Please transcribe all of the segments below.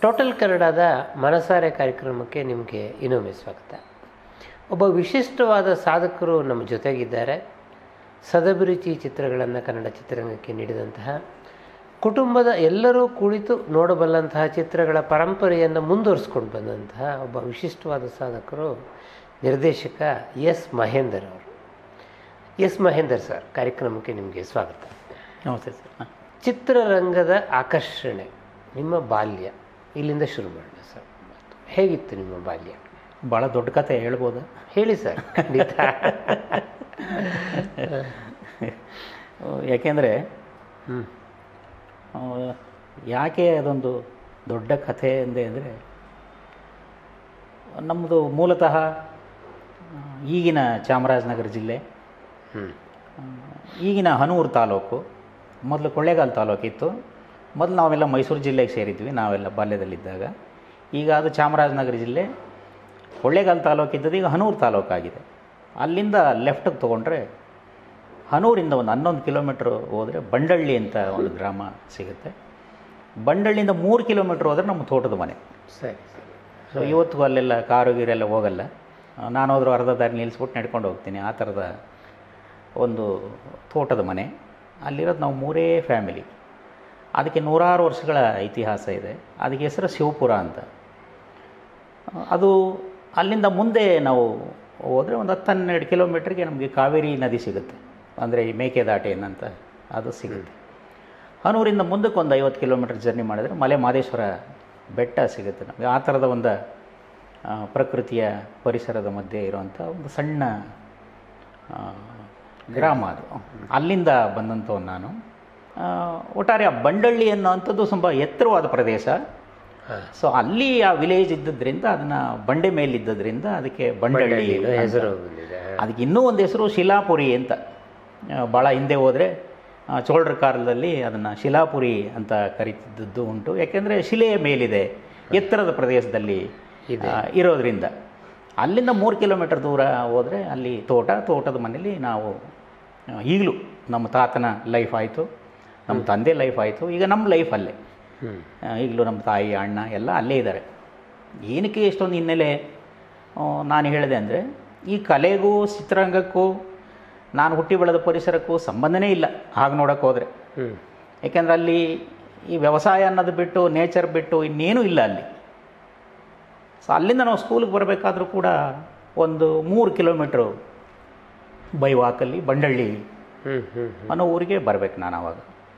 Total ಕನ್ನಡದ ಮನಸಾರೆ ಕಾರ್ಯಕ್ರಮಕ್ಕೆ ನಿಮಗೆ ಇನ್ನೊಮ್ಮೆ ಸ್ವಾಗತ ಒಬ್ಬ ವಿಶಿಷ್ಟವಾದ ಸಾಧಕರು ನಮ್ಮ ಜೊತೆಗಿದ್ದಾರೆ ಸದಭಿರುಚಿ ಚಿತ್ರಗಳನ್ನು ಕನ್ನಡ ಚಿತ್ರರಂಗಕ್ಕೆ ನೀಡಿದಂತಹ ಕುಟುಂಬದ ಎಲ್ಲರೂ ಕುಳಿತು ನೋಡಬಲ್ಲಂತಹ ಚಿತ್ರಗಳ ಪರಂಪರೆಯನ್ನು ಮುಂದುವರಿಸ್ಕೊಂಡು ಬಂದಂತಹ ಒಬ್ಬ ವಿಶಿಷ್ಟವಾದ ಸಾಧಕರು ನಿರ್ದೇಶಕ ಎಸ್ ಮಹೇಂದರ್ ಅವರು ಎಸ್ ಮಹೇಂದರ್ ಸರ್ ಕಾರ್ಯಕ್ರಮಕ್ಕೆ ನಿಮಗೆ ಸ್ವಾಗತ ನಮಸ್ತೆ ಸರ್ ಹಾಂ. ಚಿತ್ರರಂಗದ ಆಕರ್ಷಣೆ ನಿಮ್ಮ ಬಾಲ್ಯ ಇಲ್ಲಿಂದ ಶುರು ಮಾಡೋಣ ಸರ್ ಹೇಗಿತ್ತು ನಿಮ್ಮ ಬಾಲ್ಯ ಭಾಳ ದೊಡ್ಡ ಕತೆ ಹೇಳ್ಬೋದಾ ಹೇಳಿ ಸರ್ ಖಂಡಿತ ಯಾಕೆಂದರೆ ಹ್ಞೂ ಯಾಕೆ ಅದೊಂದು ದೊಡ್ಡ ಕಥೆ ಎಂದೆ ಅಂದರೆ ನಮ್ಮದು ಮೂಲತಃ ಆ, ಈಗಿನ ಚಾಮರಾಜನಗರ ಜಿಲ್ಲೆ ಹ್ಞೂ ಆ, ಈಗಿನ ಹನೂರು ತಾಲೂಕು ಮೊದಲು ಕೊಳ್ಳೇಗಾಲ ತಾಲೂಕಿತ್ತು ಮೊದಲು ನಾವೆಲ್ಲ ಮೈಸೂರು ಜಿಲ್ಲೆಗೆ ಸೇರಿದ್ವಿ ನಾವೆಲ್ಲ ಬಾಲ್ಯದಲ್ಲಿದ್ದಾಗ ಈಗ ಅದು ಚಾಮರಾಜನಗರ ಜಿಲ್ಲೆ ಕೊಳ್ಳೇಗಾಲ ತಾಲೂಕಿದ್ದದ್ದು ಈಗ ಹನೂರು ತಾಲೂಕಾಗಿದೆ ಅಲ್ಲಿಂದ ಲೆಫ್ಟಿಗೆ ತೊಗೊಂಡ್ರೆ ಹನೂರಿಂದ ಒಂದು ಹನ್ನೊಂದು ಕಿಲೋಮೀಟ್ರ್ ಹೋದರೆ ಬಂಡಳ್ಳಿ ಅಂತ ಒಂದು ಗ್ರಾಮ ಸಿಗುತ್ತೆ ಬಂಡಳ್ಳಿಯಿಂದ ಮೂರು ಕಿಲೋಮೀಟ್ರ್ ಹೋದರೆ ನಮ್ಮ ತೋಟದ ಮನೆ ಸರಿ ಸರಿ ಸೊ ಇವತ್ತಿಗೂ ಅಲ್ಲೆಲ್ಲ ಕಾರು ಗೀರೆಲ್ಲ ಹೋಗಲ್ಲ ಆ, ನಾನು ಹೋದ್ರೂ ಅರ್ಧ ದಾರಿ ನಿಲ್ಲಿಸ್ಬಿಟ್ಟು ನಡ್ಕೊಂಡು ಹೋಗ್ತೀನಿ ಆ ಥರದ ಒಂದು ತೋಟದ ಮನೆ ಅಲ್ಲಿರೋದು ನಾವು ಮೂರೇ ಫ್ಯಾಮಿಲಿ ಅದಕ್ಕೆ ನೂರಾರು ವರ್ಷಗಳ ಇತಿಹಾಸ ಇದೆ ಅದಕ್ಕೆ ಹೆಸರು ಶಿವಪುರ ಅಂತ ಆ, ಅದು ಅಲ್ಲಿಂದ ಮುಂದೆ ನಾವು ಹೋದರೆ ಒಂದು ಹತ್ತು ಹನ್ನೆರಡು ಕಿಲೋಮೀಟ್ರಿಗೆ ನಮಗೆ ಕಾವೇರಿ ನದಿ ಸಿಗುತ್ತೆ ಅಂದರೆ ಈ ಮೇಕೆದಾಟೆ ಏನಂತ ಅದು ಸಿಗುತ್ತೆ ಹನೂರಿಂದ ಮುಂದಕ್ಕೆ ಒಂದು ಐವತ್ತು ಕಿಲೋಮೀಟರ್ ಜರ್ನಿ ಮಾಡಿದರೆ ಮಲೆ ಮಾದೇಶ್ವರ ಬೆಟ್ಟ ಸಿಗುತ್ತೆ ನಮಗೆ ಆ ಥರದ ಒಂದು ಆ, ಪ್ರಕೃತಿಯ ಪರಿಸರದ ಮಧ್ಯೆ ಇರುವಂಥ ಒಂದು ಸಣ್ಣ ಆ, ಗ್ರಾಮ ಅದು ಅಲ್ಲಿಂದ ಬಂದಂಥವ್ನು ನಾನು ಆ, ಒಟ್ಟಾರೆ ಆ ಬಂಡಳ್ಳಿ ಅನ್ನೋವಂಥದ್ದು ತುಂಬ ಎತ್ತರವಾದ ಪ್ರದೇಶ ಹಾಂ ಸೊ ಅಲ್ಲಿ ಆ ವಿಲೇಜ್ ಇದ್ದದ್ರಿಂದ ಅದನ್ನು ಬಂಡೆ ಮೇಲಿದ್ದದ್ರಿಂದ ಅದಕ್ಕೆ ಬಂಡಳ್ಳಿ ಅಂತ. ಹೆಸರು ಬಂದಿದೆ ಅದಕ್ಕೆ ಇನ್ನೂ ಒಂದು ಹೆಸರು ಶಿಲಾಪುರಿ ಅಂತ ಆ, ಭಾಳ ಹಿಂದೆ ಹೋದರೆ ಚೋಳರ ಕಾಲದಲ್ಲಿ ಅದನ್ನು ಶಿಲಾಪುರಿ ಅಂತ ಕರೀತಿದ್ದದ್ದು ಉಂಟು ಯಾಕೆಂದರೆ ಶಿಲೆಯ ಮೇಲಿದೆ ಎತ್ತರದ ಪ್ರದೇಶದಲ್ಲಿ ಇದೆ. ಆ, ಇರೋದ್ರಿಂದ ಅಲ್ಲಿಂದ ಮೂರು ಕಿಲೋಮೀಟರ್ ದೂರ ಹೋದರೆ ಅಲ್ಲಿ ತೋಟ ತೋಟದ ಮನೇಲಿ ನಾವು ಆ, ಈಗಲೂ ನಮ್ಮ ತಾತನ ಲೈಫ್ ಆಯಿತು ನಮ್ಮ ತಂದೆ ಲೈಫ್ ಆಯಿತು ಈಗ ನಮ್ಮ ಲೈಫ್ ಅಲ್ಲೇ ಹ್ಞೂ ಆ, ಈಗಲೂ ನಮ್ಮ ತಾಯಿ ಅಣ್ಣ ಎಲ್ಲ ಅಲ್ಲೇ ಇದ್ದಾರೆ ಏನಕ್ಕೆ ಇಷ್ಟೊಂದು ಹಿನ್ನೆಲೆ ಆ, ನಾನು ಹೇಳಿದೆ ಅಂದರೆ ಈ ಕಲೆಗೂ ಚಿತ್ರರಂಗಕ್ಕೂ ನಾನು ಹುಟ್ಟಿ ಬೆಳೆದ ಪರಿಸರಕ್ಕೂ ಸಂಬಂಧನೇ ಇಲ್ಲ ಹಾಗೆ ನೋಡೋಕ್ಕೆ ಹೋದರೆ ಹ್ಞೂ ಯಾಕೆಂದರೆ ಅಲ್ಲಿ ಈ ವ್ಯವಸಾಯ ಅನ್ನೋದು ಬಿಟ್ಟು ನೇಚರ್ ಬಿಟ್ಟು ಇನ್ನೇನೂ ಇಲ್ಲ ಅಲ್ಲಿ ಸೊ ಅಲ್ಲಿಂದ ನಾವು ಸ್ಕೂಲಿಗೆ ಬರಬೇಕಾದ್ರೂ ಕೂಡ ಒಂದು ಮೂರು ಕಿಲೋಮೀಟ್ರು ಬೈ ವಾಕಲ್ಲಿ ಬಂಡಳ್ಳಿ ಹ್ಞೂ ಹ್ಞೂ ಅನ್ನೋ ಊರಿಗೆ ಬರಬೇಕು ನಾನು ಆವಾಗ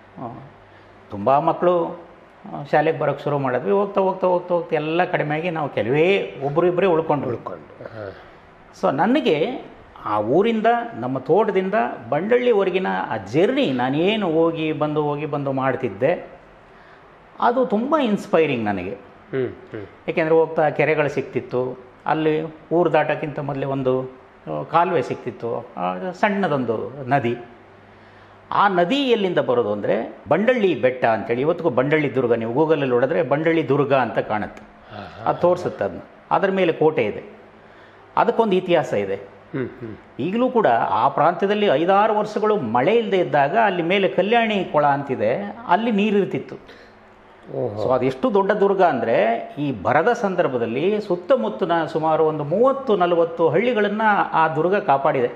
ತುಂಬ ಮಕ್ಕಳು ಶಾಲೆಗೆ ಬರೋಕ್ಕೆ ಶುರು ಮಾಡಿದ್ವಿ ಹೋಗ್ತಾ ಹೋಗ್ತಾ ಹೋಗ್ತಾ ಹೋಗ್ತಾ ಎಲ್ಲ ಕಡಿಮೆಯಾಗಿ ನಾವು ಕೆಲವೇ ಒಬ್ಬರು ಇಬ್ಬರೇ ಉಳ್ಕೊಂಡು ಉಳ್ಕೊಂಡು ಹಾಂ ಸೊ ನನಗೆ ಆ ಊರಿಂದ ನಮ್ಮ ತೋಟದಿಂದ ಬಂಡಳ್ಳಿವರೆಗಿನ ಆ ಜರ್ನಿ ನಾನೇನು ಹೋಗಿ ಬಂದು ಹೋಗಿ ಬಂದು ಮಾಡ್ತಿದ್ದೆ ಅದು ತುಂಬ ಇನ್ಸ್ಪೈರಿಂಗ್ ನನಗೆ ಹ್ಞೂ ಹ್ಞೂ ಏಕೆಂದರೆ ಹೋಗ್ತಾ ಕೆರೆಗಳು ಸಿಕ್ತಿತ್ತು ಅಲ್ಲಿ ಊರು ದಾಟೋಕ್ಕಿಂತ ಮೊದಲೇ ಒಂದು ಆ, ಕಾಲುವೆ ಸಿಕ್ತಿತ್ತು ಆ, ಸಣ್ಣದೊಂದು ನದಿ ಆ ನದಿ ಎಲ್ಲಿಂದ ಬರೋದು ಅಂದರೆ ಬಂಡಳ್ಳಿ ಬೆಟ್ಟ ಅಂತೇಳಿ ಇವತ್ತಿಗೂ ಬಂಡಳ್ಳಿ ದುರ್ಗ ನೀವು ಗೂಗಲಲ್ಲಿ ನೋಡಿದ್ರೆ ಬಂಡಳ್ಳಿ ದುರ್ಗ ಅಂತ ಕಾಣುತ್ತೆ ಹಾಂ ಅದು ತೋರಿಸುತ್ತೆ ಅದನ್ನ ಅದರ ಮೇಲೆ ಕೋಟೆ ಇದೆ ಅದಕ್ಕೊಂದು ಇತಿಹಾಸ ಇದೆ ಹ್ಞೂ ಹ್ಞೂ ಈಗಲೂ ಕೂಡ ಆ ಪ್ರಾಂತ್ಯದಲ್ಲಿ ಐದಾರು ವರ್ಷಗಳು ಮಳೆ ಇಲ್ಲದೆ ಇದ್ದಾಗ ಅಲ್ಲಿ ಮೇಲೆ ಕಲ್ಯಾಣಿ ಕೊಳ ಅಂತಿದೆ ಅಲ್ಲಿ ನೀರಿರ್ತಿತ್ತು ಓಹೋ ಸೊ ಅದೆಷ್ಟು ದೊಡ್ಡ ದುರ್ಗ ಅಂದರೆ ಈ ಬರದ ಸಂದರ್ಭದಲ್ಲಿ ಸುತ್ತಮುತ್ತನ ಸುಮಾರು ಒಂದು ಮೂವತ್ತು ನಲವತ್ತು ಹಳ್ಳಿಗಳನ್ನು ಆ ದುರ್ಗ ಕಾಪಾಡಿದೆ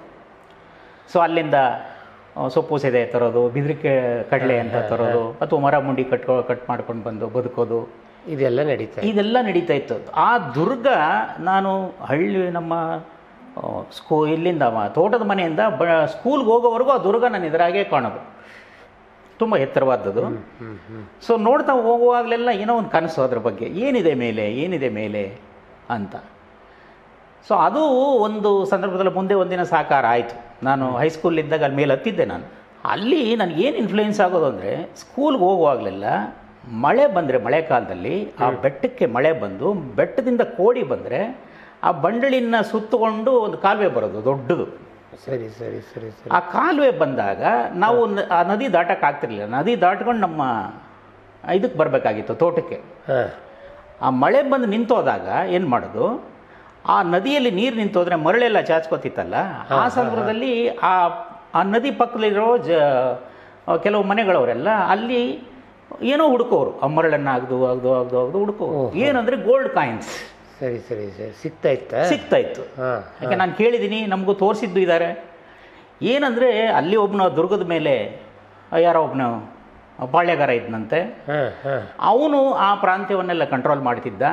ಸೊ ಅಲ್ಲಿಂದ ಆ, ಸೊಪ್ಪು ಸೆದೆ ತರೋದು ಬಿದಿರಿಕೆ ಕಡಲೆ ಅಂತ ತರೋದು ಅಥವಾ ಮರ ಮುಂಡಿ ಕಟ್ಕೊ ಕಟ್ ಮಾಡ್ಕೊಂಡು ಬಂದು ಬದುಕೋದು ಇದೆಲ್ಲ ನಡೀತಾ ಇದೆ ಇದೆಲ್ಲ ನಡೀತಾ ಇತ್ತು ಆ ದುರ್ಗ ನಾನು ಹಳ್ಳಿ ನಮ್ಮ ಆ, ಸ್ಕೂ ಇಲ್ಲಿಂದ ಮ- ತೋಟದ ಮನೆಯಿಂದ ಬ ಸ್ಕೂಲ್ಗೆ ಹೋಗೋವರೆಗೂ ಆ ದುರ್ಗ ನನ್ನ ಎದುರಾಗೇ ಕಾಣೋದು ತುಂಬ ಎತ್ತರವಾದದ್ದು ಹ್ಞೂ ಹ್ಞೂ ಸೊ ನೋಡ್ತಾ ಹೋಗುವಾಗಲೆಲ್ಲ ಏನೋ ಒಂದು ಕನಸು ಅದ್ರ ಬಗ್ಗೆ ಏನಿದೆ ಮೇಲೆ ಏನಿದೆ ಮೇಲೆ ಅಂತ ಸೊ ಅದು ಒಂದು ಸಂದರ್ಭದಲ್ಲಿ ಮುಂದೆ ಒಂದಿನ ಸಾಕಾರ ಆಯಿತು ನಾನು ಹೈಸ್ಕೂಲ್ ಇದ್ದಾಗ ಅಲ್ಲಿ ಮೇಲೆ ಹತ್ತಿದ್ದೆ ನಾನು ಅಲ್ಲಿ ನನಗೆ ಏನು ಇನ್ಫ್ಲೂಯೆನ್ಸ್ ಆಗೋದು ಅಂದರೆ ಸ್ಕೂಲ್ಗೆ ಹೋಗುವಾಗಲೆಲ್ಲ ಮಳೆ ಬಂದರೆ ಮಳೆಗಾಲದಲ್ಲಿ ಆ ಬೆಟ್ಟಕ್ಕೆ ಮಳೆ ಬಂದು ಬೆಟ್ಟದಿಂದ ಕೋಡಿ ಬಂದರೆ ಆ ಬಂಡಳಿನ ಸುತ್ತಕೊಂಡು ಒಂದು ಕಾಲುವೆ ಬರೋದು ದೊಡ್ಡದು ಸರಿ ಸರಿ ಸರಿ ಸರಿ ಆ ಕಾಲುವೆ ಬಂದಾಗ ನಾವು ನ- ಆ ನದಿ ದಾಟಕ್ಕೆ ಆಗ್ತಿರ್ಲಿಲ್ಲ ನದಿ ದಾಟ್ಕೊಂಡು ನಮ್ಮ ಇದಕ್ಕೆ ಬರಬೇಕಾಗಿತ್ತು ತೋಟಕ್ಕೆ ಹಾಂ ಆ ಮಳೆ ಬಂದು ನಿಂತೋದಾಗ ಏನು ಮಾಡೋದು ಆ ನದಿಯಲ್ಲಿ ನೀರು ನಿಂತೋದ್ರೆ ಮರಳೆಲ್ಲ ಚಾಚ್ಕೋತಿತ್ತಲ್ಲ ಆ ಸಂದರ್ಭದಲ್ಲಿ ಆ ಆ ನದಿ ಪಕ್ಕದಲ್ಲಿರೋ ಜ ಕೆಲವು ಮನೆಗಳವರೆಲ್ಲ ಅಲ್ಲಿ ಏನೋ ಹುಡುಕೋರು ಅಮ್ಮರಳನ್ನು ಅಗ್ದು ಅಗ್ದು ಅಗ್ದು ಅಗ್ದು ಹುಡುಕೋರು ಓಹೋ. ಏನಂದರೆ ಗೋಲ್ಡ್ ಕಾಯಿನ್ಸ್ ಸರಿ ಸರಿ ಸರಿ ಸಿಗ್ತಾ ಇತ್ತಾ ಸಿಗ್ತಾ ಇತ್ತು ಹಾಂ ಯಾಕೆ ನಾನು ಕೇಳಿದ್ದೀನಿ ನಮಗೂ ತೋರಿಸಿದ್ದು ಇದ್ದಾರೆ ಏನಂದರೆ ಅಲ್ಲಿ ಒಬ್ಬನ ದುರ್ಗದ ಮೇಲೆ ಯಾರೋ ಒಬ್ಬನು ಬಾಳ್ಯಗಾರ ಇದ್ನಂತೆ ಹಾಂ ಹಾಂ ಅವನು ಆ ಪ್ರಾಂತ್ಯವನ್ನೆಲ್ಲ ಕಂಟ್ರೋಲ್ ಮಾಡ್ತಿದ್ದ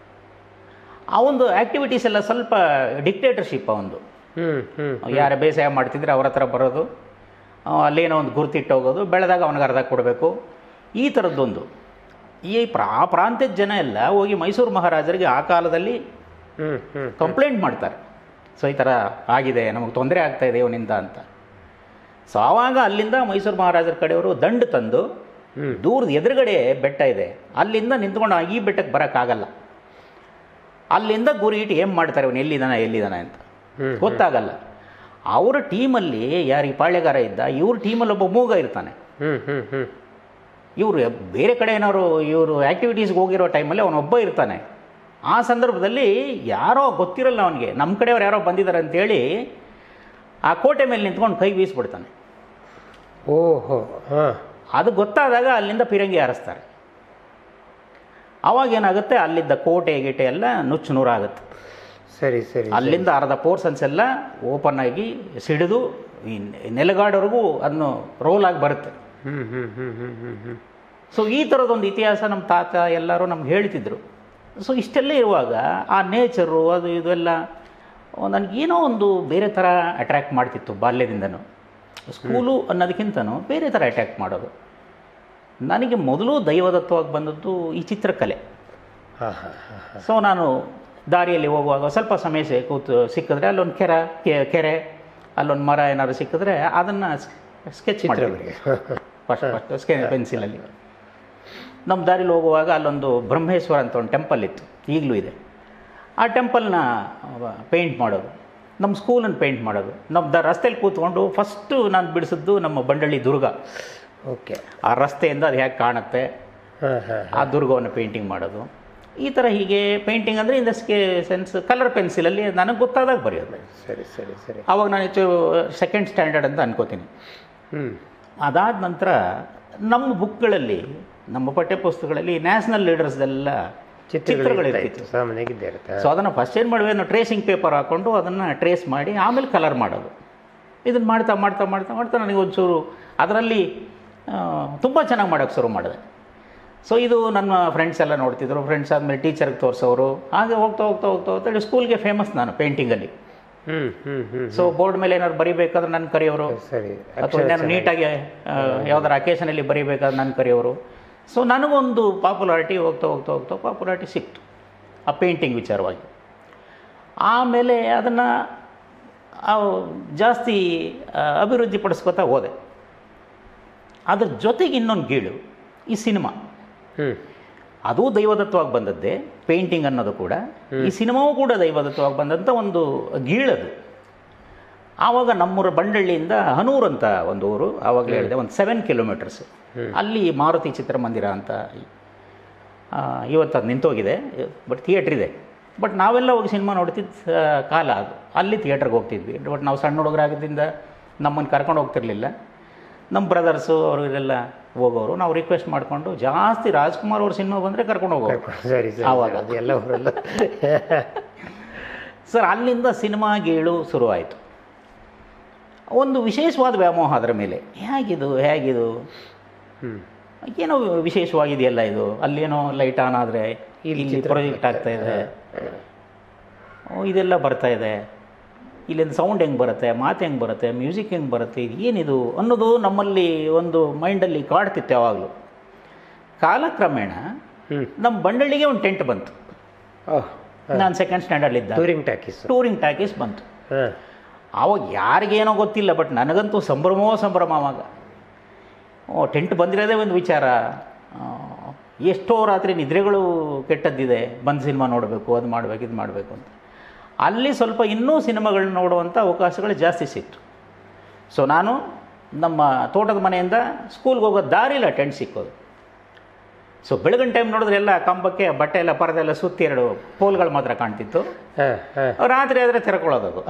ಅವನದು ಆ್ಯಕ್ಟಿವಿಟೀಸ್ ಎಲ್ಲ ಸ್ವಲ್ಪ ಡಿಕ್ಟೇಟರ್ಶಿಪ್ ಅವನದು ಹ್ಞೂ ಹ್ಞೂ ಯಾರ ಬೇಸಾಯ ಮಾಡ್ತಿದ್ರೆ ಅವ್ರ ಹತ್ರ ಬರೋದು ಆ, ಅಲ್ಲೇನೋ ಒಂದು ಗುರುತಿಟ್ಟು ಹೋಗೋದು ಬೆಳೆದಾಗ ಅವನಿಗೆ ಅರ್ಧ ಕೊಡಬೇಕು ಈ ಥರದ್ದೊಂದು ಈ ಪ್ರಾ ಆ ಪ್ರಾಂತ್ಯದ ಜನ ಎಲ್ಲ ಹೋಗಿ ಮೈಸೂರು ಮಹಾರಾಜರಿಗೆ ಆ ಕಾಲದಲ್ಲಿ ಹ್ಞೂ ಹ್ಞೂ ಕಂಪ್ಲೇಂಟ್ ಮಾಡ್ತಾರೆ ಸೊ ಈ ಥರ ಆಗಿದೆ ನಮಗೆ ತೊಂದರೆ ಆಗ್ತಾ ಇದೆ ಇವನಿಂದ ಅಂತ ಸೊ ಆವಾಗ ಅಲ್ಲಿಂದ ಮೈಸೂರು ಮಹಾರಾಜರ ಕಡೆಯವರು ದಂಡು ತಂದು ಹ್ಮ್. ದೂರದ ಎದುರುಗಡೆ ಬೆಟ್ಟ ಇದೆ ಅಲ್ಲಿಂದ ನಿಂತ್ಕೊಂಡು ಆ ಈ ಬೆಟ್ಟಕ್ಕೆ ಬರೋಕ್ಕಾಗಲ್ಲ ಅಲ್ಲಿಂದ ಗುರಿ ಇಟ್ಟು ಏನು ಮಾಡ್ತಾರೆ ಇವನು ಎಲ್ಲಿದ್ದಾನೆ ಎಲ್ಲಿದ್ದಾನೆ ಅಂತ ಹ್ಮ್, ಗೊತ್ತಾಗಲ್ಲ ಅವರ ಟೀಮಲ್ಲಿ ಯಾರು ಈ ಪಾಳ್ಯಗಾರ ಇದ್ದ ಇವ್ರ ಟೀಮಲ್ಲಿ ಒಬ್ಬ ಮೂಗ ಇರ್ತಾನೆ ಹ್ಞೂ ಹ್ಞೂ ಹ್ಞೂ ಇವರು ಬೇರೆ ಕಡೆ ಏನಾದ್ರು ಇವರು ಆ್ಯಕ್ಟಿವಿಟೀಸ್ಗೆ ಹೋಗಿರೋ ಟೈಮಲ್ಲಿ ಅವನೊಬ್ಬ ಇರ್ತಾನೆ ಆ ಸಂದರ್ಭದಲ್ಲಿ ಯಾರೋ ಗೊತ್ತಿರಲ್ಲ ಅವನಿಗೆ ನಮ್ಮ ಕಡೆಯವ್ರು ಯಾರೋ ಬಂದಿದ್ದಾರೆ ಅಂತೇಳಿ ಆ ಕೋಟೆ ಮೇಲೆ ನಿಂತ್ಕೊಂಡು ಕೈ ಬೀಸ್ಬಿಡ್ತಾನೆ ಓಹೋ ಹಾಂ ಅದು ಗೊತ್ತಾದಾಗ ಅಲ್ಲಿಂದ ಪಿರಂಗಿ ಹಾರಿಸ್ತಾರೆ ಅವಾಗ ಏನಾಗುತ್ತೆ ಅಲ್ಲಿದ್ದ ಕೋಟೆ ಗೀಟೆ ಎಲ್ಲ ನುಚ್ಚು ನೂರಾಗುತ್ತೆ ಸರಿ ಸರಿ ಅಲ್ಲಿಂದ ಅರ್ಧ ಪೋರ್ಷನ್ಸ್ ಎಲ್ಲ ಓಪನ್ ಆಗಿ ಸಿಡಿದು ಈ ನೆಲಗಾಡೋರ್ಗೂ ಅದನ್ನು ರೋಲ್ ಆಗಿ ಬರುತ್ತೆ ಹ್ಞೂ ಹ್ಞೂ ಹ್ಞೂ ಹ್ಞೂ ಹ್ಞೂ ಹ್ಞೂ ಸೊ ಈ ಥರದೊಂದು ಇತಿಹಾಸ ನಮ್ಮ ತಾತ ಎಲ್ಲರೂ ನಮ್ಗೆ ಹೇಳ್ತಿದ್ರು ಸೊ ಇಷ್ಟೆಲ್ಲ ಇರುವಾಗ ಆ ನೇಚರು ಅದು ಇದೆಲ್ಲ ನನಗೇನೋ ಒಂದು ಬೇರೆ ಥರ ಅಟ್ರ್ಯಾಕ್ಟ್ ಮಾಡ್ತಿತ್ತು ಬಾಲ್ಯದಿಂದನೂ ಸ್ಕೂಲು ಅನ್ನೋದಕ್ಕಿಂತನೂ ಬೇರೆ ಥರ ಅಟ್ರ್ಯಾಕ್ಟ್ ಮಾಡೋದು ನನಗೆ ಮೊದಲು ದೈವದತ್ತವಾಗಿ ಬಂದದ್ದು ಈ ಚಿತ್ರಕಲೆ ಹಾಂ ಹಾಂ ಹಾಂ ಹಾಂ ಸೊ ನಾನು ದಾರಿಯಲ್ಲಿ ಹೋಗುವಾಗ ಸ್ವಲ್ಪ ಸಮಯ ಸೇ ಕೂತು ಸಿಕ್ಕಿದ್ರೆ ಅಲ್ಲೊಂದು ಕೆರೆ ಕೆ- ಕೆರೆ ಅಲ್ಲೊಂದು ಮರ ಏನಾದ್ರು ಸಿಕ್ಕಿದ್ರೆ ಅದನ್ನು ಸ್ಕೆಚ್ ಮಾಡ್ತಿದ್ದೆ ಫಸ್ಟ್ ಫಸ್ಟ್ ಸ್ಕೆ ಪೆನ್ಸಿಲಲ್ಲಿ ನಮ್ಮ ದಾರಿಲಿ ಹೋಗುವಾಗ ಅಲ್ಲೊಂದು ಬ್ರಹ್ಮೇಶ್ವರ ಅಂತ ಒಂದು ಟೆಂಪಲ್ ಇತ್ತು ಈಗಲೂ ಇದೆ ಆ ಟೆಂಪಲ್ನ ಪೇಂಟ್ ಮಾಡೋದು ನಮ್ಮ ಸ್ಕೂಲನ್ನು ಪೇಂಟ್ ಮಾಡೋದು ನಮ್ಮ ದ ರಸ್ತೆಯಲ್ಲಿ ಕೂತ್ಕೊಂಡು ಫಸ್ಟು ನಾನು ಬಿಡಿಸಿದ್ದು ನಮ್ಮ ಬಂಡಳ್ಳಿ ದುರ್ಗ ಓಕೆ ಆ ರಸ್ತೆಯಿಂದ ಅದು ಹೇಗೆ ಕಾಣುತ್ತೆ ಹಾಂ ಹಾಂ ಆ ದುರ್ಗವನ್ನು ಪೇಂಟಿಂಗ್ ಮಾಡೋದು ಈ ಥರ ಹೀಗೆ ಪೇಂಟಿಂಗ್ ಅಂದರೆ ಇನ್ ದ ಸ್ಕೆ ಸೆನ್ಸ್ ಕಲರ್ ಪೆನ್ಸಿಲಲ್ಲಿ ನನಗೆ ಗೊತ್ತಾದಾಗ ಬರೆಯೋದು ಸರಿ ಸರಿ ಸರಿ ಆವಾಗ ನಾನು ಹೆಚ್ಚು ಸೆಕೆಂಡ್ ಸ್ಟ್ಯಾಂಡರ್ಡ್ ಅಂತ ಅನ್ಕೋತೀನಿ ಹ್ಞೂ ಅದಾದ ನಂತರ ನಮ್ಮ ಬುಕ್ಗಳಲ್ಲಿ ನಮ್ಮ ಪಠ್ಯಪುಸ್ತಕಗಳಲ್ಲಿ ನ್ಯಾಷನಲ್ ಲೀಡರ್ಸ್ದೆಲ್ಲ ಚಿತ್ರಗಳು ಇರ್ತಿತ್ತು ಸಾಮಾನ್ಯವಾಗಿ ಇದ್ದೇ ಇರುತ್ತೆ ಸೊ ಅದನ್ನು ಫಸ್ಟ್ ಏನು ಮಾಡುವೆ ನಾವು ಟ್ರೇಸಿಂಗ್ ಪೇಪರ್ ಹಾಕ್ಕೊಂಡು ಅದನ್ನು ಟ್ರೇಸ್ ಮಾಡಿ ಆಮೇಲೆ ಕಲರ್ ಮಾಡೋದು ಇದನ್ನು ಮಾಡ್ತಾ ಮಾಡ್ತಾ ಮಾಡ್ತಾ ಮಾಡ್ತಾ ನನಗೆ ಒಂಚೂರು ಅದರಲ್ಲಿ ತುಂಬ ಚೆನ್ನಾಗಿ ಮಾಡೋಕ್ಕೆ ಶುರು ಮಾಡಿದೆ ಸೊ ಇದು ನನ್ನ ಫ್ರೆಂಡ್ಸ್ ಎಲ್ಲ ನೋಡ್ತಿದ್ರು ಫ್ರೆಂಡ್ಸ್ ಆದಮೇಲೆ ಟೀಚರ್ಗೆ ತೋರಿಸೋರು ಹಾಗೆ ಹೋಗ್ತಾ ಹೋಗ್ತಾ ಹೋಗ್ತಾ ಹೋಗ್ತಾ ಸ್ಕೂಲ್ಗೆ ಫೇಮಸ್ ನಾನು ಪೇಂಟಿಂಗಲ್ಲಿ ಹ್ಞೂ ಹ್ಞೂ ಹ್ಞೂ ಸೊ ಬೋರ್ಡ್ ಮೇಲೆ ಏನಾದ್ರು ಬರಿಬೇಕಾದ್ರೆ ನನ್ನ ಕರೆಯೋರು ಸರಿ ಅಥವಾ ನಾನು ನೀಟಾಗಿ ಯಾವ್ದಾರು ಅಕೇಶನಲ್ಲಿ ಬರಿಬೇಕಾದ್ರೆ ನಾನು ಕರೆಯೋರು ಸೊ ನನಗೊಂದು ಪಾಪ್ಯುಲಾರಿಟಿ ಹೋಗ್ತಾ ಹೋಗ್ತಾ ಹೋಗ್ತಾ ಪಾಪ್ಯುಲಾರಿಟಿ ಸಿಕ್ತು ಆ ಪೇಂಟಿಂಗ್ ವಿಚಾರವಾಗಿ ಆಮೇಲೆ ಅದನ್ನು ಜಾಸ್ತಿ ಆ, ಅಭಿವೃದ್ಧಿಪಡಿಸ್ಕೊತಾ ಹೋದೆ ಅದ್ರ ಜೊತೆಗೆ ಇನ್ನೊಂದು ಗೀಳು ಈ ಸಿನಿಮಾ ಹ್ಞೂ ಅದು ದೈವದತ್ವವಾಗಿ ಬಂದದ್ದೇ ಪೇಂಟಿಂಗ್ ಅನ್ನೋದು ಕೂಡ ಈ ಸಿನಿಮಾವು ಕೂಡ ದೈವದತ್ವವಾಗಿ ಬಂದಂಥ ಒಂದು ಗೀಳದು ಆವಾಗ ನಮ್ಮೂರ ಬಂಡಳ್ಳಿಯಿಂದ ಹನೂರು ಅಂತ ಒಂದು ಊರು ಆವಾಗಲೇ ಹೇಳಿದೆ ಒಂದು ಸೆವೆನ್ ಕಿಲೋಮೀಟರ್ಸ್ ಅಲ್ಲಿ ಮಾರುತಿ ಚಿತ್ರಮಂದಿರ ಅಂತ ಆ, ಇವತ್ತು ಅದು ನಿಂತೋಗಿದೆ ಬಟ್ ಥಿಯೇಟ್ರ್ ಇದೆ ಬಟ್ ನಾವೆಲ್ಲ ಹೋಗಿ ಸಿನಿಮಾ ನೋಡ್ತಿದ್ದ ಆ, ಕಾಲ ಅದು ಅಲ್ಲಿ ಥಿಯೇಟ್ರಿಗೆ ಹೋಗ್ತಿದ್ವಿ ಬಟ್ ನಾವು ಸಣ್ಣ ಹುಡುಗರಾಗಿದ್ದರಿಂದ ನಮ್ಮನ್ನು ಕರ್ಕೊಂಡು ಹೋಗ್ತಿರ್ಲಿಲ್ಲ ನಮ್ಮ ಬ್ರದರ್ಸು ಅವರು ಇದೆಲ್ಲ ಹೋಗೋರು ನಾವು ರಿಕ್ವೆಸ್ಟ್ ಮಾಡಿಕೊಂಡು ಜಾಸ್ತಿ ರಾಜ್ಕುಮಾರ್ ಅವ್ರ ಸಿನಿಮಾ ಬಂದರೆ ಕರ್ಕೊಂಡು ಹೋಗೋರು ಸರಿ ಸರಿ ಆವಾಗ. ಅದು ಎಲ್ಲ ಊರಲ್ಲ ಸರ್ ಅಲ್ಲಿಂದ ಸಿನಿಮಾ ಗೀಳು ಶುರುವಾಯಿತು ಒಂದು ವಿಶೇಷವಾದ ವ್ಯಾಮೋಹ ಅದರ ಮೇಲೆ ಹೇಗಿದು ಹೇಗಿದು ಹ್ಞೂ ಏನೋ ವಿಶೇಷವಾಗಿದೆಯಲ್ಲ ಇದು ಅಲ್ಲೇನೋ ಲೈಟ್ ಆನ್ ಆದರೆ ಇಲ್ಲಿ ಇಲ್ಲಿ ಚಿತ್ರ ಪ್ರೊಜೆಕ್ಟ್ ಆಗ್ತಾ ಇದೆ ಓ, ಇದೆಲ್ಲ ಬರ್ತಾ ಇದೆ ಇಲ್ಲಿಂದ ಸೌಂಡ್ ಹೆಂಗೆ ಬರುತ್ತೆ ಮಾತು ಹೆಂಗೆ ಬರುತ್ತೆ ಮ್ಯೂಸಿಕ್ ಹೆಂಗೆ ಬರುತ್ತೆ ಇದು ಏನಿದು ಅನ್ನೋದು ನಮ್ಮಲ್ಲಿ ಒಂದು ಮೈಂಡಲ್ಲಿ ಕಾಡ್ತಿತ್ತು ಯಾವಾಗಲೂ ಕಾಲಕ್ರಮೇಣ ಹ್ಞೂ ನಮ್ಮ ಬಂಡಳಿಗೆ ಒಂದು ಟೆಂಟ್ ಬಂತು ಓಹ್ ನಾನು ಸೆಕೆಂಡ್ ಸ್ಟ್ಯಾಂಡರ್ಡ್ಲಿದ್ದ ಟೂರಿಂಗ್ ಟಾಕೀಸು ಟೂರಿಂಗ್ ಟ್ಯಾಕೀಸ್ ಬಂತು ಹಾಂ ಆವಾಗ ಯಾರಿಗೇನೋ ಗೊತ್ತಿಲ್ಲ ಬಟ್ ನನಗಂತೂ ಸಂಭ್ರಮೋ ಸಂಭ್ರಮ ಆವಾಗ ಓ ಟೆಂಟ್ ಬಂದಿರೋದೇ ಒಂದು ವಿಚಾರ ಆ, ಎಷ್ಟೋ ರಾತ್ರಿ ನಿದ್ರೆಗಳು ಕೆಟ್ಟದ್ದಿದೆ ಬಂದು ಸಿನಿಮಾ ನೋಡಬೇಕು ಅದು ಮಾಡಬೇಕು ಇದು ಮಾಡಬೇಕು ಅಂತ ಅಲ್ಲಿ ಸ್ವಲ್ಪ ಇನ್ನೂ ಸಿನಿಮಾಗಳನ್ನ ನೋಡುವಂಥ ಅವಕಾಶಗಳು ಜಾಸ್ತಿ ಸಿಕ್ತು ಸೊ ನಾನು ನಮ್ಮ ತೋಟದ ಮನೆಯಿಂದ ಸ್ಕೂಲ್ಗೆ ಹೋಗೋ ದಾರಿಲ್ಲ ಟೆಂಟ್ ಸಿಕ್ಕೋದು ಸೊ ಬೆಳಗಿನ ಟೈಮ್ ನೋಡಿದ್ರೆ ಎಲ್ಲ ಕಂಬಕ್ಕೆ ಬಟ್ಟೆ ಎಲ್ಲ ಪರದೆ ಎಲ್ಲ ಸುತ್ತಿ ಎರಡು ಪೋಲ್ಗಳು ಮಾತ್ರ ಕಾಣ್ತಿತ್ತು ಹಾಂ ಹಾಂ ರಾತ್ರಿ ಆದರೆ ತೆರ್ಕೊಳ್ಳೋದು ಅದು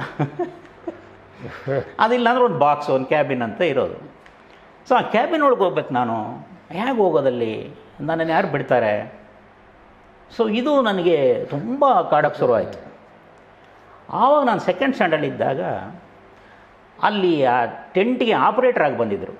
ಅದಿಲ್ಲ ಅಂದ್ರೆ ಒಂದು ಬಾಕ್ಸ್ ಒಂದು ಕ್ಯಾಬಿನ್ ಅಂತ ಇರೋದು ಸೊ ಆ ಕ್ಯಾಬಿನ್ ಒಳಗೆ ಹೋಗ್ಬೇಕು ನಾನು ಹೇಗೆ ಹೋಗೋದಲ್ಲಿ ನನ್ನನ್ನು ಯಾರು ಬಿಡ್ತಾರೆ ಸೊ ಇದು ನನಗೆ ತುಂಬ ಕಾಡಕ್ಕೆ ಶುರುವಾಯಿತು ಆವಾಗ ನಾನು ಸೆಕೆಂಡ್ ಸ್ಟ್ಯಾಂಡರ್ಡ್ ಇದ್ದಾಗ ಅಲ್ಲಿ ಆ ಟೆಂಟಿಗೆ ಆಪರೇಟರ್ ಆಗಿ ಬಂದಿದ್ದರು